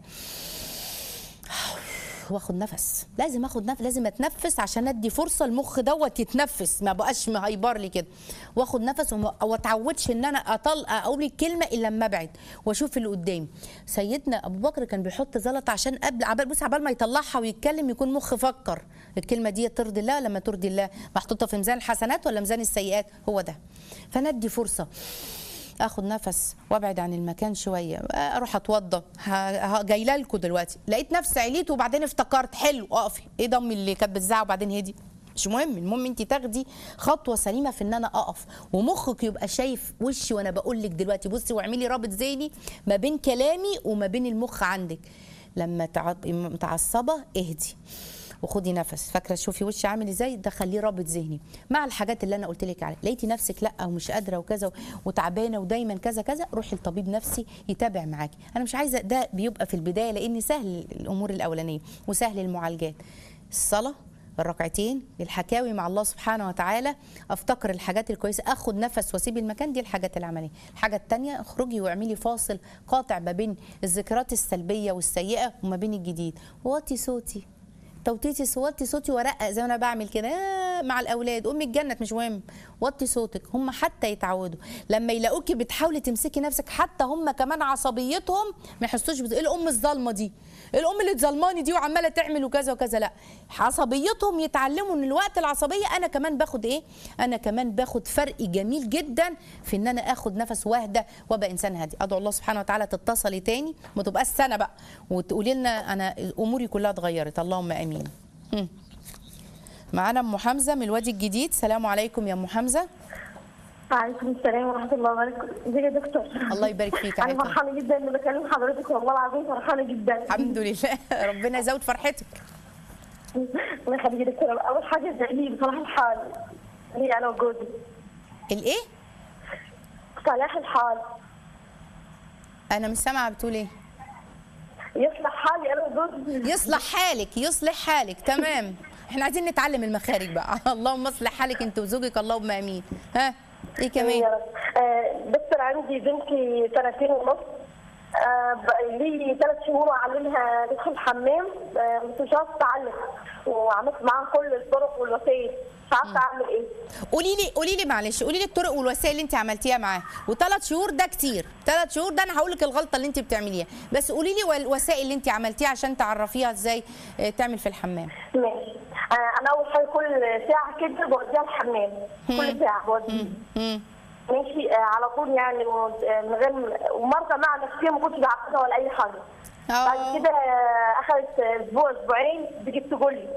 واخد نفس لازم اخد نفس لازم اتنفس عشان ادي فرصه المخ دوت يتنفس ما بقاش مهيبر لي كده واخد نفس وما وما اتعودش ان انا اطل اقول الكلمه الا لما ابعد واشوف اللي قدامي سيدنا ابو بكر كان بيحط زلط عشان قبل عبال بص عبال ما يطلعها ويتكلم يكون مخ فكر الكلمه دي ترضي الله لما ترضي الله محطوطه في ميزان الحسنات ولا ميزان السيئات هو ده فندي فرصه اخد نفس وابعد عن المكان شويه اروح اتوضى جايله لكم دلوقتي لقيت نفسي عليت وبعدين افتكرت حلو اقفي ايه ضمي اللي كانت بتزعق وبعدين هدي مش مهم المهم انت تاخدي خطوه سليمه في ان انا اقف ومخك يبقى شايف وشي وانا بقول لك دلوقتي بصي واعملي رابط ذهني ما بين كلامي وما بين المخ عندك لما تعب- متعصبه اهدي وخدي نفس فاكره شوفي وشي عامل ازاي ده خليه رابط ذهني مع الحاجات اللي انا قلت لك عليها لقيتي نفسك لا ومش قادره وكذا وتعبانه ودايما كذا كذا روحي لطبيب نفسي يتابع معاكي انا مش عايزه ده بيبقى في البدايه لان سهل الامور الاولانيه وسهل المعالجات الصلاه الركعتين الحكاوي مع الله سبحانه وتعالى افتكر الحاجات الكويسه اخد نفس واسيب المكان دي الحاجات العمليه الحاجه الثانيه اخرجي واعملي فاصل قاطع ما بين الذكريات السلبيه والسيئه وما بين الجديد وطي صوتي توطيتي صوتي صوتي ورقق زي ما انا بعمل كده آه، مع الاولاد امي اتجنت مش مهم وطي صوتك هم حتى يتعودوا لما يلاقوكي بتحاولي تمسكي نفسك حتى هم كمان عصبيتهم ما يحسوش بت- ايه الام الظالمه دي إيه الام اللي اتظلماني دي وعماله تعمل وكذا وكذا لا عصبيتهم يتعلموا ان الوقت العصبيه انا كمان باخد ايه انا كمان باخد فرق جميل جدا في ان انا اخد نفس واهدى وابقى انسان هادي ادعو الله سبحانه وتعالى تتصلي تاني ما تبقاش سنه بقى وتقولي لنا انا اموري كلها اتغيرت اللهم امين هم. معانا ام حمزه من الوادي الجديد سلام عليكم يا ام حمزه وعليكم السلام ورحمة الله وبركاته ازيك يا دكتور الله يبارك فيك أنا عليكم فرحانة جدا إني بكلم حضرتك والله العظيم فرحانة جدا الحمد لله ربنا يزود فرحتك الله يخليك يا دكتور أول حاجة زعلي بصلاح الحال هي أنا وجوزي الايه صلاح الحال انا مش سامعه بتقول ايه يصلح حالي أنا وجوزي يصلح حالك يصلح حالك تمام احنا عايزين نتعلم المخارج بقى اللهم اصلح حالك انت وزوجك اللهم امين ها ايه يا كمان رب آه، دكتور عندي بنتي سنتين ونص آه، بقى لي ثلاث شهور وأعلمها تدخل الحمام آه، بس مش عارفة تتعلم وعملت معاها كل الطرق والوسائل مش عارفة أعمل إيه قولي لي قولي لي معلش قولي لي الطرق والوسائل اللي انت عملتيها معاه وثلاث شهور ده كتير ثلاث شهور ده انا هقول لك الغلطه اللي انت بتعمليها بس قولي لي الوسائل اللي انت عملتيها عشان تعرفيها ازاي اه، تعمل في الحمام ماشي آه، انا اول حاجه كل ساعه كده بوديها الحمام كل ساعه بوديها مم. ماشي آه، على طول يعني و- آه، من غير ومرضى مع نفسيه ما كنتش بعقدها ولا اي حاجه بعد اه كده آه، اخذت اسبوع اسبوعين بقيت تقول لي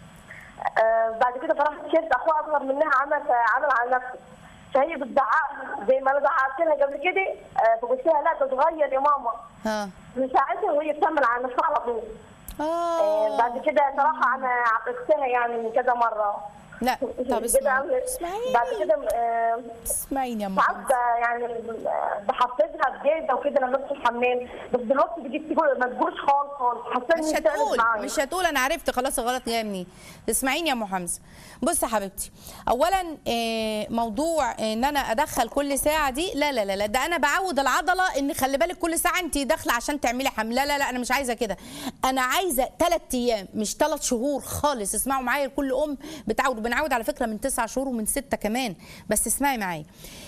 آه، بعد كده فرحت شفت اخوها اصغر منها عمل عمل على نفسه فهي بتزعق زي ما انا زعقت لها قبل كده آه، فقلت لها لا تتغير يا ماما اه من ساعتها وهي بتعمل على نفسها على طول آه، اه بعد كده صراحه انا عاقبتها يعني من كذا مره لا طب كده اسمعي عملت- اسمعيني بعد كده آه، اسمعيني يا ساعات محمد ب- يعني بحفزها بجلده وكده لما ادخل الحمام بس دلوقتي بقيت تقول ما تقولش خالص خالص حاسه مش اني بتعمل هتقول معايا. مش هتقول انا عرفت خلاص الغلط جاي منين اسمعيني يا ام حمزه بص يا حبيبتي اولا آه، موضوع ان انا ادخل كل ساعه دي لا لا لا لا ده انا بعود العضله ان خلي بالك كل ساعه انت داخله عشان تعملي حمل لا لا لا انا مش عايزه كده انا عايزه ثلاث ايام مش ثلاث شهور خالص اسمعوا معايا كل ام بتعود وبنعود على فكره من تسع شهور ومن سته كمان بس اسمعي معايا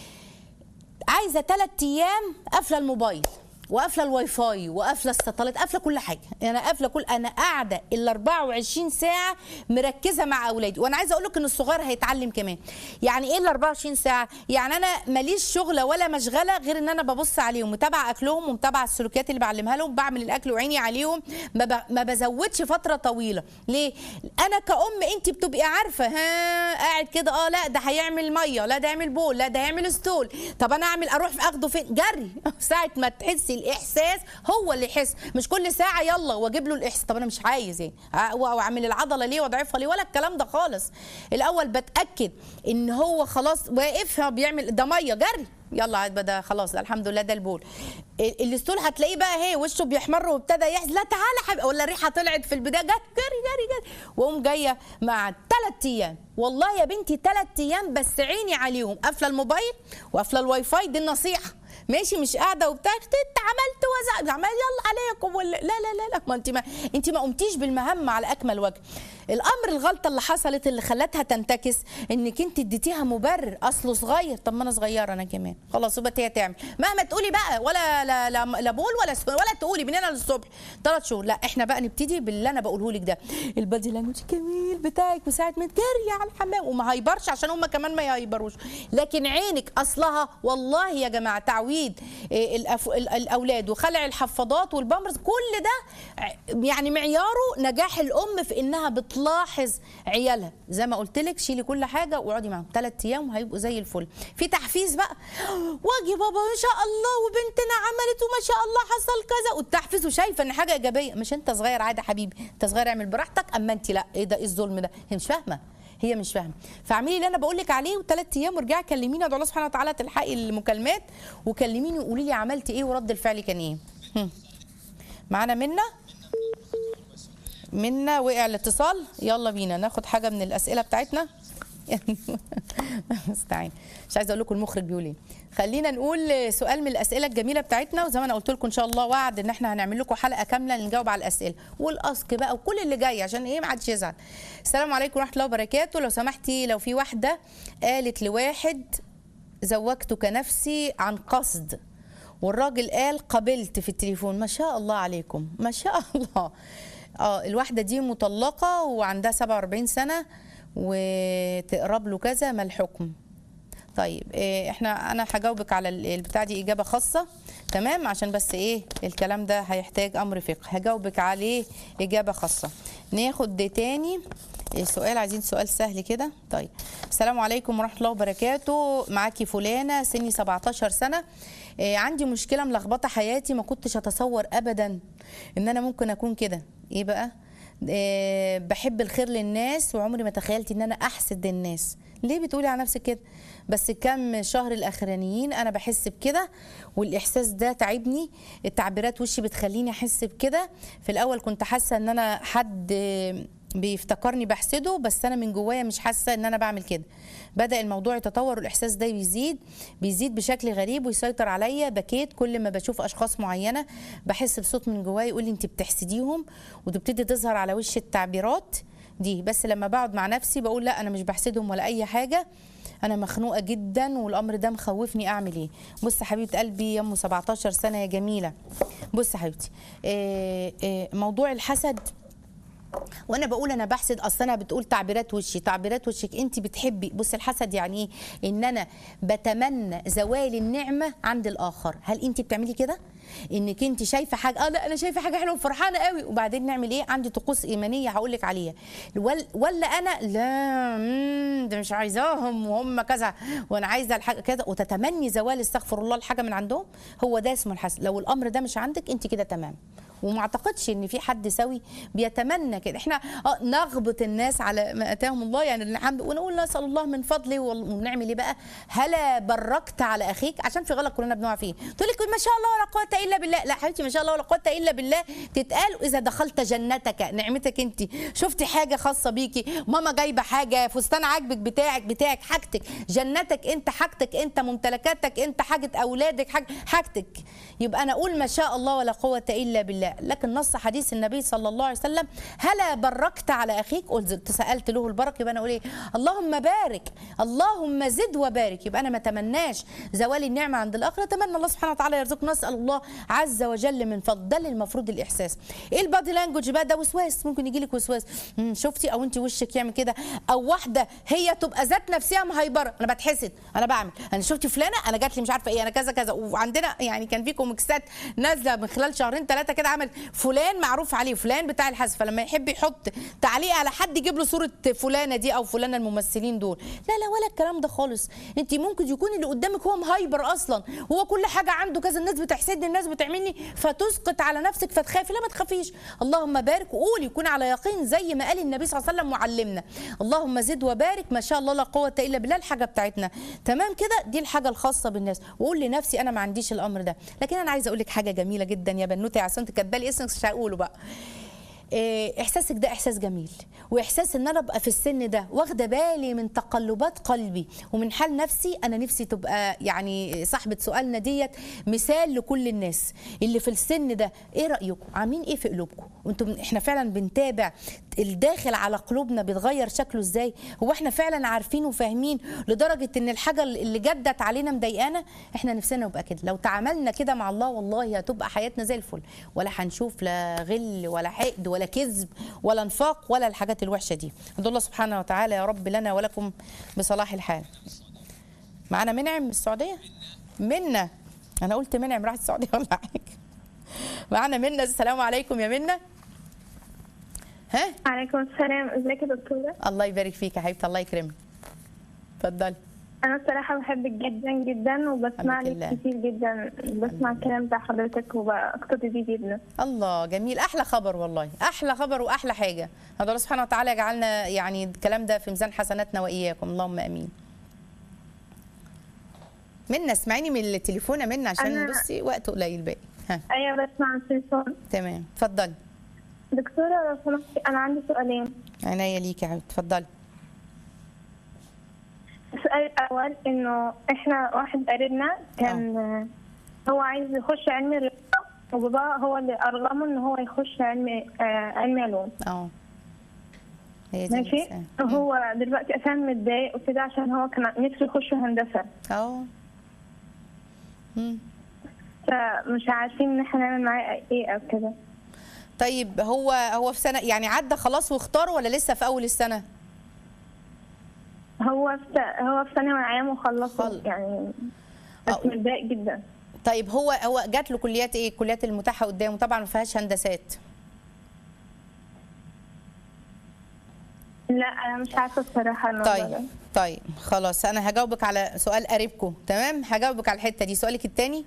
عايزه ثلاث ايام قافله الموبايل وقافله الواي فاي وقافله السطلات قافله كل حاجه انا قافله كل انا قاعده ال 24 ساعه مركزه مع اولادي وانا عايزه اقول لك ان الصغير هيتعلم كمان يعني ايه ال 24 ساعه يعني انا ماليش شغله ولا مشغله غير ان انا ببص عليهم متابعه اكلهم ومتابعه السلوكيات اللي بعلمها لهم بعمل الاكل وعيني عليهم ما, ب... ما بزودش فتره طويله ليه انا كأم انت بتبقي عارفه ها قاعد كده اه لا ده هيعمل ميه لا ده هيعمل بول لا ده هيعمل ستول طب انا اعمل اروح اخده فين جري ساعه ما تحسي الاحساس هو اللي يحس مش كل ساعه يلا واجيب له الاحساس طب انا مش عايز ايه ع- واعمل العضله ليه واضعفها ليه ولا الكلام ده خالص الاول بتاكد ان هو خلاص واقفها بيعمل ده ميه جري يلا عاد ده خلاص ده الحمد لله ده البول ال- الستول هتلاقيه بقى هي وشه بيحمر وابتدى يحزن لا تعالى حبيبي ولا الريحه طلعت في البدايه جت جري جري جري واقوم جايه مع ثلاث ايام والله يا بنتي ثلاث ايام بس عيني عليهم قافله الموبايل وقافله الواي فاي دي النصيحه ماشي مش قاعده وبتاع انت عملت وزع عمل يلا عليكم ولا لا لا لا لا ما انت ما انت ما قمتيش بالمهمه على اكمل وجه الامر الغلطه اللي حصلت اللي خلتها تنتكس انك انت اديتيها مبرر اصله صغير طب ما انا صغيره انا كمان خلاص يبقى هي تعمل مهما تقولي بقى ولا لا لا, لا بقول ولا س- ولا تقولي من هنا للصبح ثلاث شهور لا احنا بقى نبتدي باللي انا بقوله لك ده البادي لانجوج الجميل بتاعك وساعه ما تجري على الحمام وما هيبرش عشان هم كمان ما يهيبروش لكن عينك اصلها والله يا جماعه تعويد إيه، الأف- ال- الاولاد وخلع الحفاضات والبامرز كل ده ع- يعني معياره نجاح الام في انها بتلاحظ عيالها زي ما قلت لك شيلي كل حاجه واقعدي معاهم ثلاث ايام وهيبقوا زي الفل في تحفيز بقى واجي بابا ما شاء الله وبنتنا عملت وما شاء الله حصل كذا والتحفيز وشايفه ان حاجه ايجابيه مش انت صغير عادي يا حبيبي انت صغير اعمل براحتك اما انت لا ايه ده ايه الظلم ده هي مش فاهمه هي مش فاهمه فاعملي اللي انا بقول لك عليه وثلاث ايام وارجعي كلميني ادعو الله سبحانه وتعالى تلحقي المكالمات وكلميني وقولي لي عملتي ايه ورد الفعل كان ايه هم. معانا منا منا وقع الاتصال يلا بينا ناخد حاجه من الاسئله بتاعتنا مستعين مش عايزه اقول لكم المخرج بيقول ايه خلينا نقول سؤال من الاسئله الجميله بتاعتنا وزي ما انا قلت لكم ان شاء الله وعد ان احنا هنعمل لكم حلقه كامله نجاوب على الاسئله والاسك بقى وكل اللي جاي عشان ايه ما حدش يزعل السلام عليكم ورحمه الله وبركاته لو سمحتي لو في واحده قالت لواحد زوجتك نفسي عن قصد والراجل قال قبلت في التليفون ما شاء الله عليكم ما شاء الله اه الواحده دي مطلقه وعندها 47 سنه وتقرب له كذا ما الحكم طيب إيه احنا انا هجاوبك على ال- البتاع دي اجابه خاصه تمام عشان بس ايه الكلام ده هيحتاج امر فقه هجاوبك عليه اجابه خاصه ناخد ده تاني السؤال عايزين سؤال سهل كده طيب السلام عليكم ورحمه الله وبركاته معاكي فلانه سني 17 سنه إيه عندي مشكله ملخبطه حياتي ما كنتش اتصور ابدا ان انا ممكن اكون كده ايه بقى إيه بحب الخير للناس وعمري ما تخيلت ان انا احسد الناس ليه بتقولي على نفسك كده بس كم شهر الاخرانيين انا بحس بكده والاحساس ده تعبني التعبيرات وشي بتخليني احس بكده في الاول كنت حاسه ان انا حد بيفتكرني بحسده بس انا من جوايا مش حاسه ان انا بعمل كده بدا الموضوع يتطور والاحساس ده بيزيد بيزيد بشكل غريب ويسيطر عليا بكيت كل ما بشوف اشخاص معينه بحس بصوت من جوايا يقول لي انت بتحسديهم وتبتدي تظهر على وش التعبيرات دي بس لما بقعد مع نفسي بقول لا انا مش بحسدهم ولا اي حاجه انا مخنوقه جدا والامر ده مخوفني اعمل ايه بص يا حبيبه قلبي يا ام 17 سنه يا جميله بص يا حبيبتي إيه إيه موضوع الحسد وانا بقول انا بحسد اصل انا بتقول تعبيرات وشي تعبيرات وشك انت بتحبي بص الحسد يعني ايه ان انا بتمنى زوال النعمه عند الاخر هل انت بتعملي كده انك انت شايفه حاجه اه لا انا شايفه حاجه حلوه وفرحانه قوي وبعدين نعمل ايه عندي طقوس ايمانيه هقول لك عليها ول- ولا انا لا مم، ده مش عايزاهم وهم كذا وانا عايزه الحاجه كذا وتتمني زوال استغفر الله الحاجه من عندهم هو ده اسمه الحسد لو الامر ده مش عندك انت كده تمام وما اعتقدش ان في حد سوي بيتمنى كده احنا اه نغبط الناس على ما اتاهم الله يعني الحمد ونقول نسال الله من فضله وال- ونعمل ايه بقى هلا بركت على اخيك عشان في غلط كلنا بنقع فيه تقول لك ما شاء الله ولا قوه الا بالله لا حبيبتي ما شاء الله ولا قوه الا بالله تتقال اذا دخلت جنتك نعمتك انت شفتي حاجه خاصه بيكي ماما جايبه حاجه فستان عاجبك بتاعك بتاعك حاجتك جنتك انت حاجتك انت ممتلكاتك انت حاجه اولادك حاجة حاجتك يبقى انا اقول ما شاء الله ولا قوه الا بالله لكن نص حديث النبي صلى الله عليه وسلم هلا بركت على اخيك قلت سالت له البركه يبقى انا اقول ايه اللهم بارك اللهم زد وبارك يبقى انا ما اتمناش زوال النعمه عند الاخر اتمنى الله سبحانه وتعالى يرزقنا نسال الله عز وجل من فضل ده اللي المفروض الاحساس ايه البادي لانجوج بقى ده وسواس ممكن يجي لك وسواس مم، شفتي او انت وشك يعمل كده او واحده هي تبقى ذات نفسها مهيبره انا بتحسد انا بعمل انا شفتي فلانه انا جات لي مش عارفه ايه انا كذا كذا وعندنا يعني كان في كوميكسات نازله من خلال شهرين ثلاثه كده عمل فلان معروف عليه فلان بتاع الحذف فلما يحب يحط تعليق على حد يجيب له صوره فلانه دي او فلانه الممثلين دول لا لا ولا الكلام ده خالص انت ممكن يكون اللي قدامك هو مهايبر اصلا هو كل حاجه عنده كذا الناس بتحسدني الناس بتعملني فتسقط على نفسك فتخافي لا ما تخافيش اللهم بارك وقولي يكون على يقين زي ما قال النبي صلى الله عليه وسلم وعلمنا اللهم زد وبارك ما شاء الله لا قوه الا بالله الحاجه بتاعتنا تمام كده دي الحاجه الخاصه بالناس واقول لنفسي انا ما عنديش الامر ده لكن انا عايزه اقول لك حاجه جميله جدا يا بنوتي عشان انت كاتبه لي اسمك مش هقوله بقى إيه، احساسك ده احساس جميل واحساس ان انا ابقى في السن ده واخده بالي من تقلبات قلبي ومن حال نفسي انا نفسي تبقى يعني صاحبه سؤالنا ديت مثال لكل الناس اللي في السن ده ايه رايكم عاملين ايه في قلوبكم وانتم احنا فعلا بنتابع الداخل على قلوبنا بيتغير شكله ازاي هو احنا فعلا عارفين وفاهمين لدرجه ان الحاجه اللي جدت علينا مضايقانا احنا نفسنا نبقى كده لو تعاملنا كده مع الله والله هتبقى حياتنا زي الفل ولا هنشوف لا غل ولا حقد ولا كذب ولا نفاق ولا الحاجات الوحشه دي ادعو الله سبحانه وتعالى يا رب لنا ولكم بصلاح الحال معانا منعم من السعوديه منا انا قلت منعم راحت السعوديه ولا حاجه معانا منا السلام عليكم يا منا ها عليكم السلام ازيك يا دكتورة الله يبارك فيك يا حبيبتي الله يكرمك اتفضلي انا الصراحة بحبك جدا جدا وبسمع حبيبة الله. لك كتير جدا بسمع الكلام بتاع حضرتك وبقتدي بيه جدا الله جميل احلى خبر والله احلى خبر واحلى حاجه هذا الله سبحانه وتعالى يجعلنا يعني الكلام ده في ميزان حسناتنا واياكم اللهم امين منا اسمعيني من التليفون يا منا عشان أنا- بصي وقت قليل باقي ها ايوه بسمع التليفون تمام اتفضلي دكتورة لو سمحتي انا عندي سؤالين عينيا ليكي يا حبيبتي اتفضلي السؤال الاول انه احنا واحد قريبنا كان آه، هو عايز يخش علم الرياضة وبابا هو اللي ارغمه ان هو يخش علم آه، علم علوم اه هي دي ماشي المسألة. هو دلوقتي اساسا متضايق وكده عشان هو كان نفسه يخش هندسة اه مم. فمش عارفين ان احنا نعمل معاه ايه او كده طيب هو هو في سنه يعني عدى خلاص واختار ولا لسه في اول السنه هو في هو في ثانوي عام وخلص خل- يعني بس أه. متضايق جدا طيب هو هو جات له كليات ايه الكليات المتاحه قدامه طبعا ما فيهاش هندسات لا انا مش عارفه الصراحه الموضوع ده. طيب طيب خلاص انا هجاوبك على سؤال قريبكم تمام هجاوبك على الحته دي سؤالك الثاني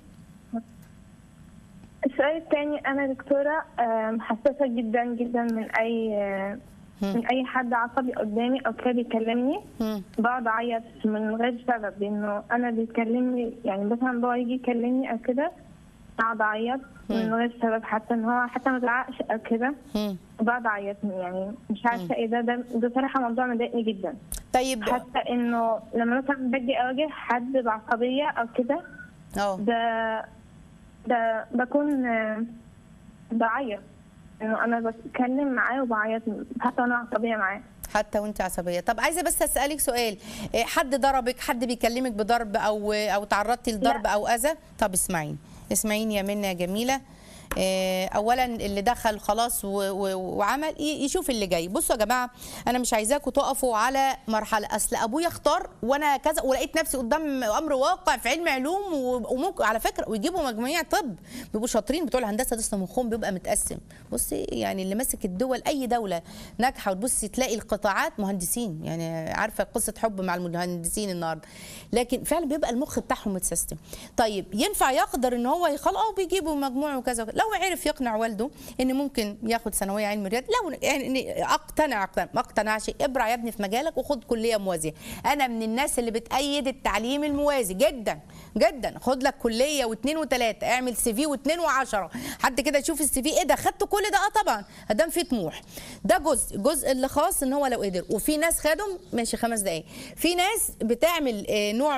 السؤال الثاني انا دكتوره آم، حساسه جدا جدا من اي آه، من اي حد عصبي قدامي او كده بيكلمني بقعد اعيط من غير سبب لانه انا بيكلمني يعني مثلا بابا يجي يكلمني او كده اقعد اعيط من غير سبب حتى ان هو حتى ما زعقش او كده بقعد اعيط يعني مش عارفه ايه ده ده ده صراحه موضوع مضايقني جدا طيب حتى انه لما مثلا باجي اواجه حد بعصبيه او كده اه ده ده بكون آه، بعيط انه انا بتكلم معاه وبعيط حتى وانا عصبيه معاه حتى وانت عصبيه طب عايزه بس اسالك سؤال إيه، حد ضربك حد بيكلمك بضرب او او تعرضتي لضرب لا. او اذى طب اسمعيني اسمعيني يا منى يا جميله آه، اولا اللي دخل خلاص و- و- وعمل ي- يشوف اللي جاي بصوا يا جماعه انا مش عايزاكم تقفوا على مرحله اصل ابويا اختار وانا كذا ولقيت نفسي قدام امر واقع في علم علوم و- وممكن على فكره ويجيبوا مجموعه طب بيبقوا شاطرين بتوع الهندسه ده اصلا مخهم بيبقى متقسم بصي يعني اللي ماسك الدول اي دوله ناجحه وتبصي تلاقي القطاعات مهندسين يعني عارفه قصه حب مع المهندسين النهارده لكن فعلا بيبقى المخ بتاعهم متسيستم طيب ينفع يقدر ان هو يخلق اه بيجيبوا مجموع وكذا وكذا. لو عرف يقنع والده ان ممكن ياخد ثانويه علم رياض لو يعني اقتنع اقتنع ما اقتنعش ابرع يا ابني في مجالك وخد كليه موازيه انا من الناس اللي بتأيد التعليم الموازي جدا جدا خد لك كليه واثنين وثلاثه اعمل سي في واثنين وعشرة حد كده يشوف السي في ايه ده خدت كل ده اه طبعا ادام في طموح ده جزء الجزء اللي خاص ان هو لو قدر وفي ناس خدهم ماشي خمس دقايق في ناس بتعمل آه، نوع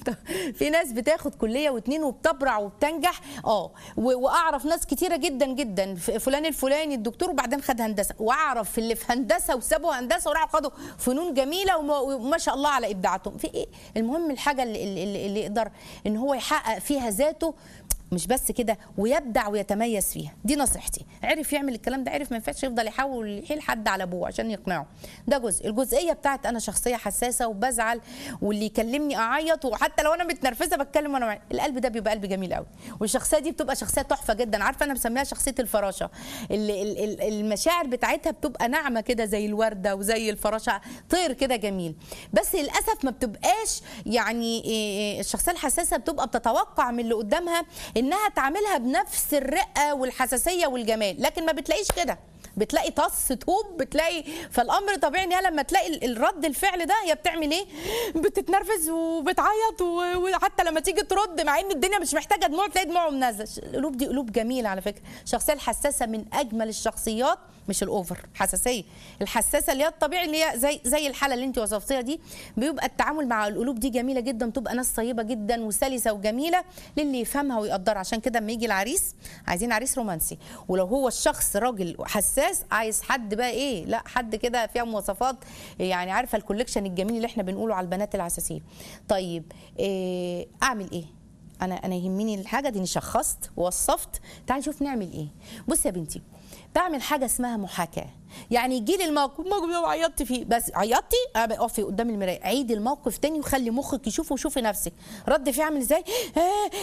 في ناس بتاخد كليه واثنين وبتبرع وبتنجح اه و- واعرف ناس كتيره جدا جدا ف- فلان الفلاني الدكتور وبعدين خد هندسه واعرف اللي في هندسه وسابوا هندسه وراحوا خدوا فنون جميله وما, وما شاء الله على ابداعاتهم في ايه المهم الحاجه اللي, اللي, اللي يقدر ان هو يحقق فيها ذاته مش بس كده ويبدع ويتميز فيها دي نصيحتي عرف يعمل الكلام ده عرف ما ينفعش يفضل يحاول يحيل حد على ابوه عشان يقنعه ده جزء الجزئيه بتاعت انا شخصيه حساسه وبزعل واللي يكلمني اعيط وحتى لو انا متنرفزه بتكلم وانا معي. القلب ده بيبقى قلب جميل قوي والشخصيه دي بتبقى شخصيه تحفه جدا عارفه انا بسميها شخصيه الفراشه ال- ال- ال- المشاعر بتاعتها بتبقى ناعمه كده زي الورده وزي الفراشه طير كده جميل بس للاسف ما بتبقاش يعني إيه، الشخصيه الحساسه بتبقى بتتوقع من اللي قدامها انها تعملها بنفس الرقه والحساسيه والجمال لكن ما بتلاقيش كده بتلاقي طص توب بتلاقي فالامر طبيعي ان هي لما تلاقي ال- الرد الفعل ده هي بتعمل ايه بتتنرفز وبتعيط و- وحتى لما تيجي ترد مع ان الدنيا مش محتاجه دموع تلاقي دموعه منزل القلوب دي قلوب جميله على فكره الشخصيه الحساسه من اجمل الشخصيات مش الاوفر حساسيه الحساسه اللي هي الطبيعي اللي هي زي زي الحاله اللي انت وصفتيها دي بيبقى التعامل مع القلوب دي جميله جدا تبقى ناس طيبه جدا وسلسه وجميله للي يفهمها ويقدرها عشان كده لما يجي العريس عايزين عريس رومانسي ولو هو الشخص راجل حساس عايز حد بقى ايه لا حد كده فيها مواصفات يعني عارفه الكوليكشن الجميل اللي احنا بنقوله على البنات العساسين طيب إيه اعمل ايه انا انا يهمني الحاجه دي اني شخصت ووصفت تعالي نشوف نعمل ايه بصي يا بنتي بعمل حاجه اسمها محاكاه يعني يجي لي الموقف الموقف ده وعيطت فيه بس عيطتي أبقى اقفي قدام المرايه عيدي الموقف تاني وخلي مخك يشوفه وشوفي نفسك رد فيه عامل ازاي آه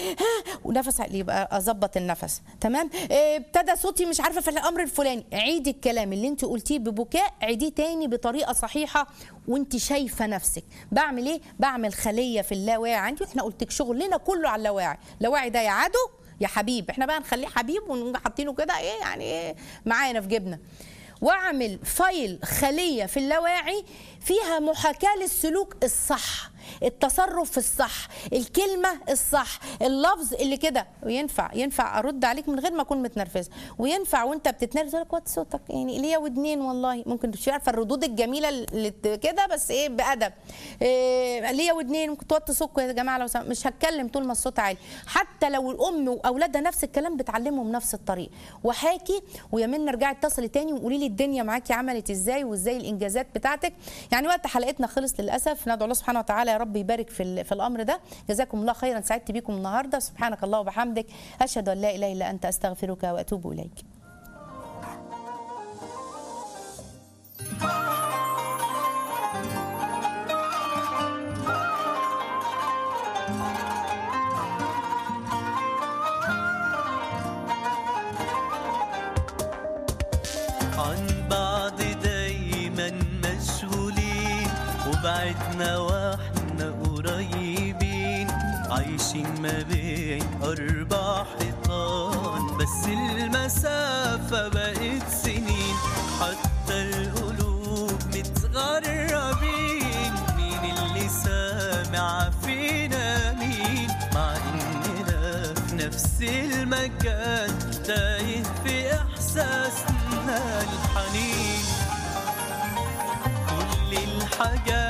آه ونفس عقلي يبقى اظبط النفس تمام آه، ابتدى صوتي مش عارفه في الامر الفلاني عيدي الكلام اللي انت قلتيه ببكاء عيديه تاني بطريقه صحيحه وانت شايفه نفسك بعمل ايه بعمل خليه في اللاواعي عندي واحنا قلت لك شغلنا كله على اللاواعي اللاواعي ده يا عدو يا حبيب احنا بقى نخليه حبيب ونقوم حاطينه كده ايه يعني ايه معانا في جبنه واعمل فايل خليه في اللاواعي فيها محاكاه للسلوك الصح التصرف الصح الكلمه الصح اللفظ اللي كده وينفع ينفع ارد عليك من غير ما اكون متنرفزه وينفع وانت بتتنرفز لك وطي صوتك يعني ليا ودنين والله ممكن مش عارفه الردود الجميله اللي ت- كده بس ايه بادب إيه ليا ودنين ممكن توطي صوتكم يا جماعه لو سم... مش هتكلم طول ما الصوت عالي حتى لو الام واولادها نفس الكلام بتعلمهم نفس الطريق وحاكي ويا منى ارجعي اتصلي تاني وقولي لي الدنيا معاكي عملت ازاي وازاي الانجازات بتاعتك يعني وقت حلقتنا خلص للاسف ندعو الله سبحانه وتعالى يا رب يبارك في ال- في الامر ده جزاكم الله خيرا سعدت بيكم النهارده سبحانك الله وبحمدك اشهد ان لا اله الا انت استغفرك واتوب اليك عن بعض دايما مشغولين وبعدنا واحنا قريبين عايشين ما بين أربع حيطان بس المسافة بقت سنين حتى القلوب متغربين مين اللي سامع فينا مين مع إننا في نفس المكان تايه في إحساسنا الحنين كل الحاجات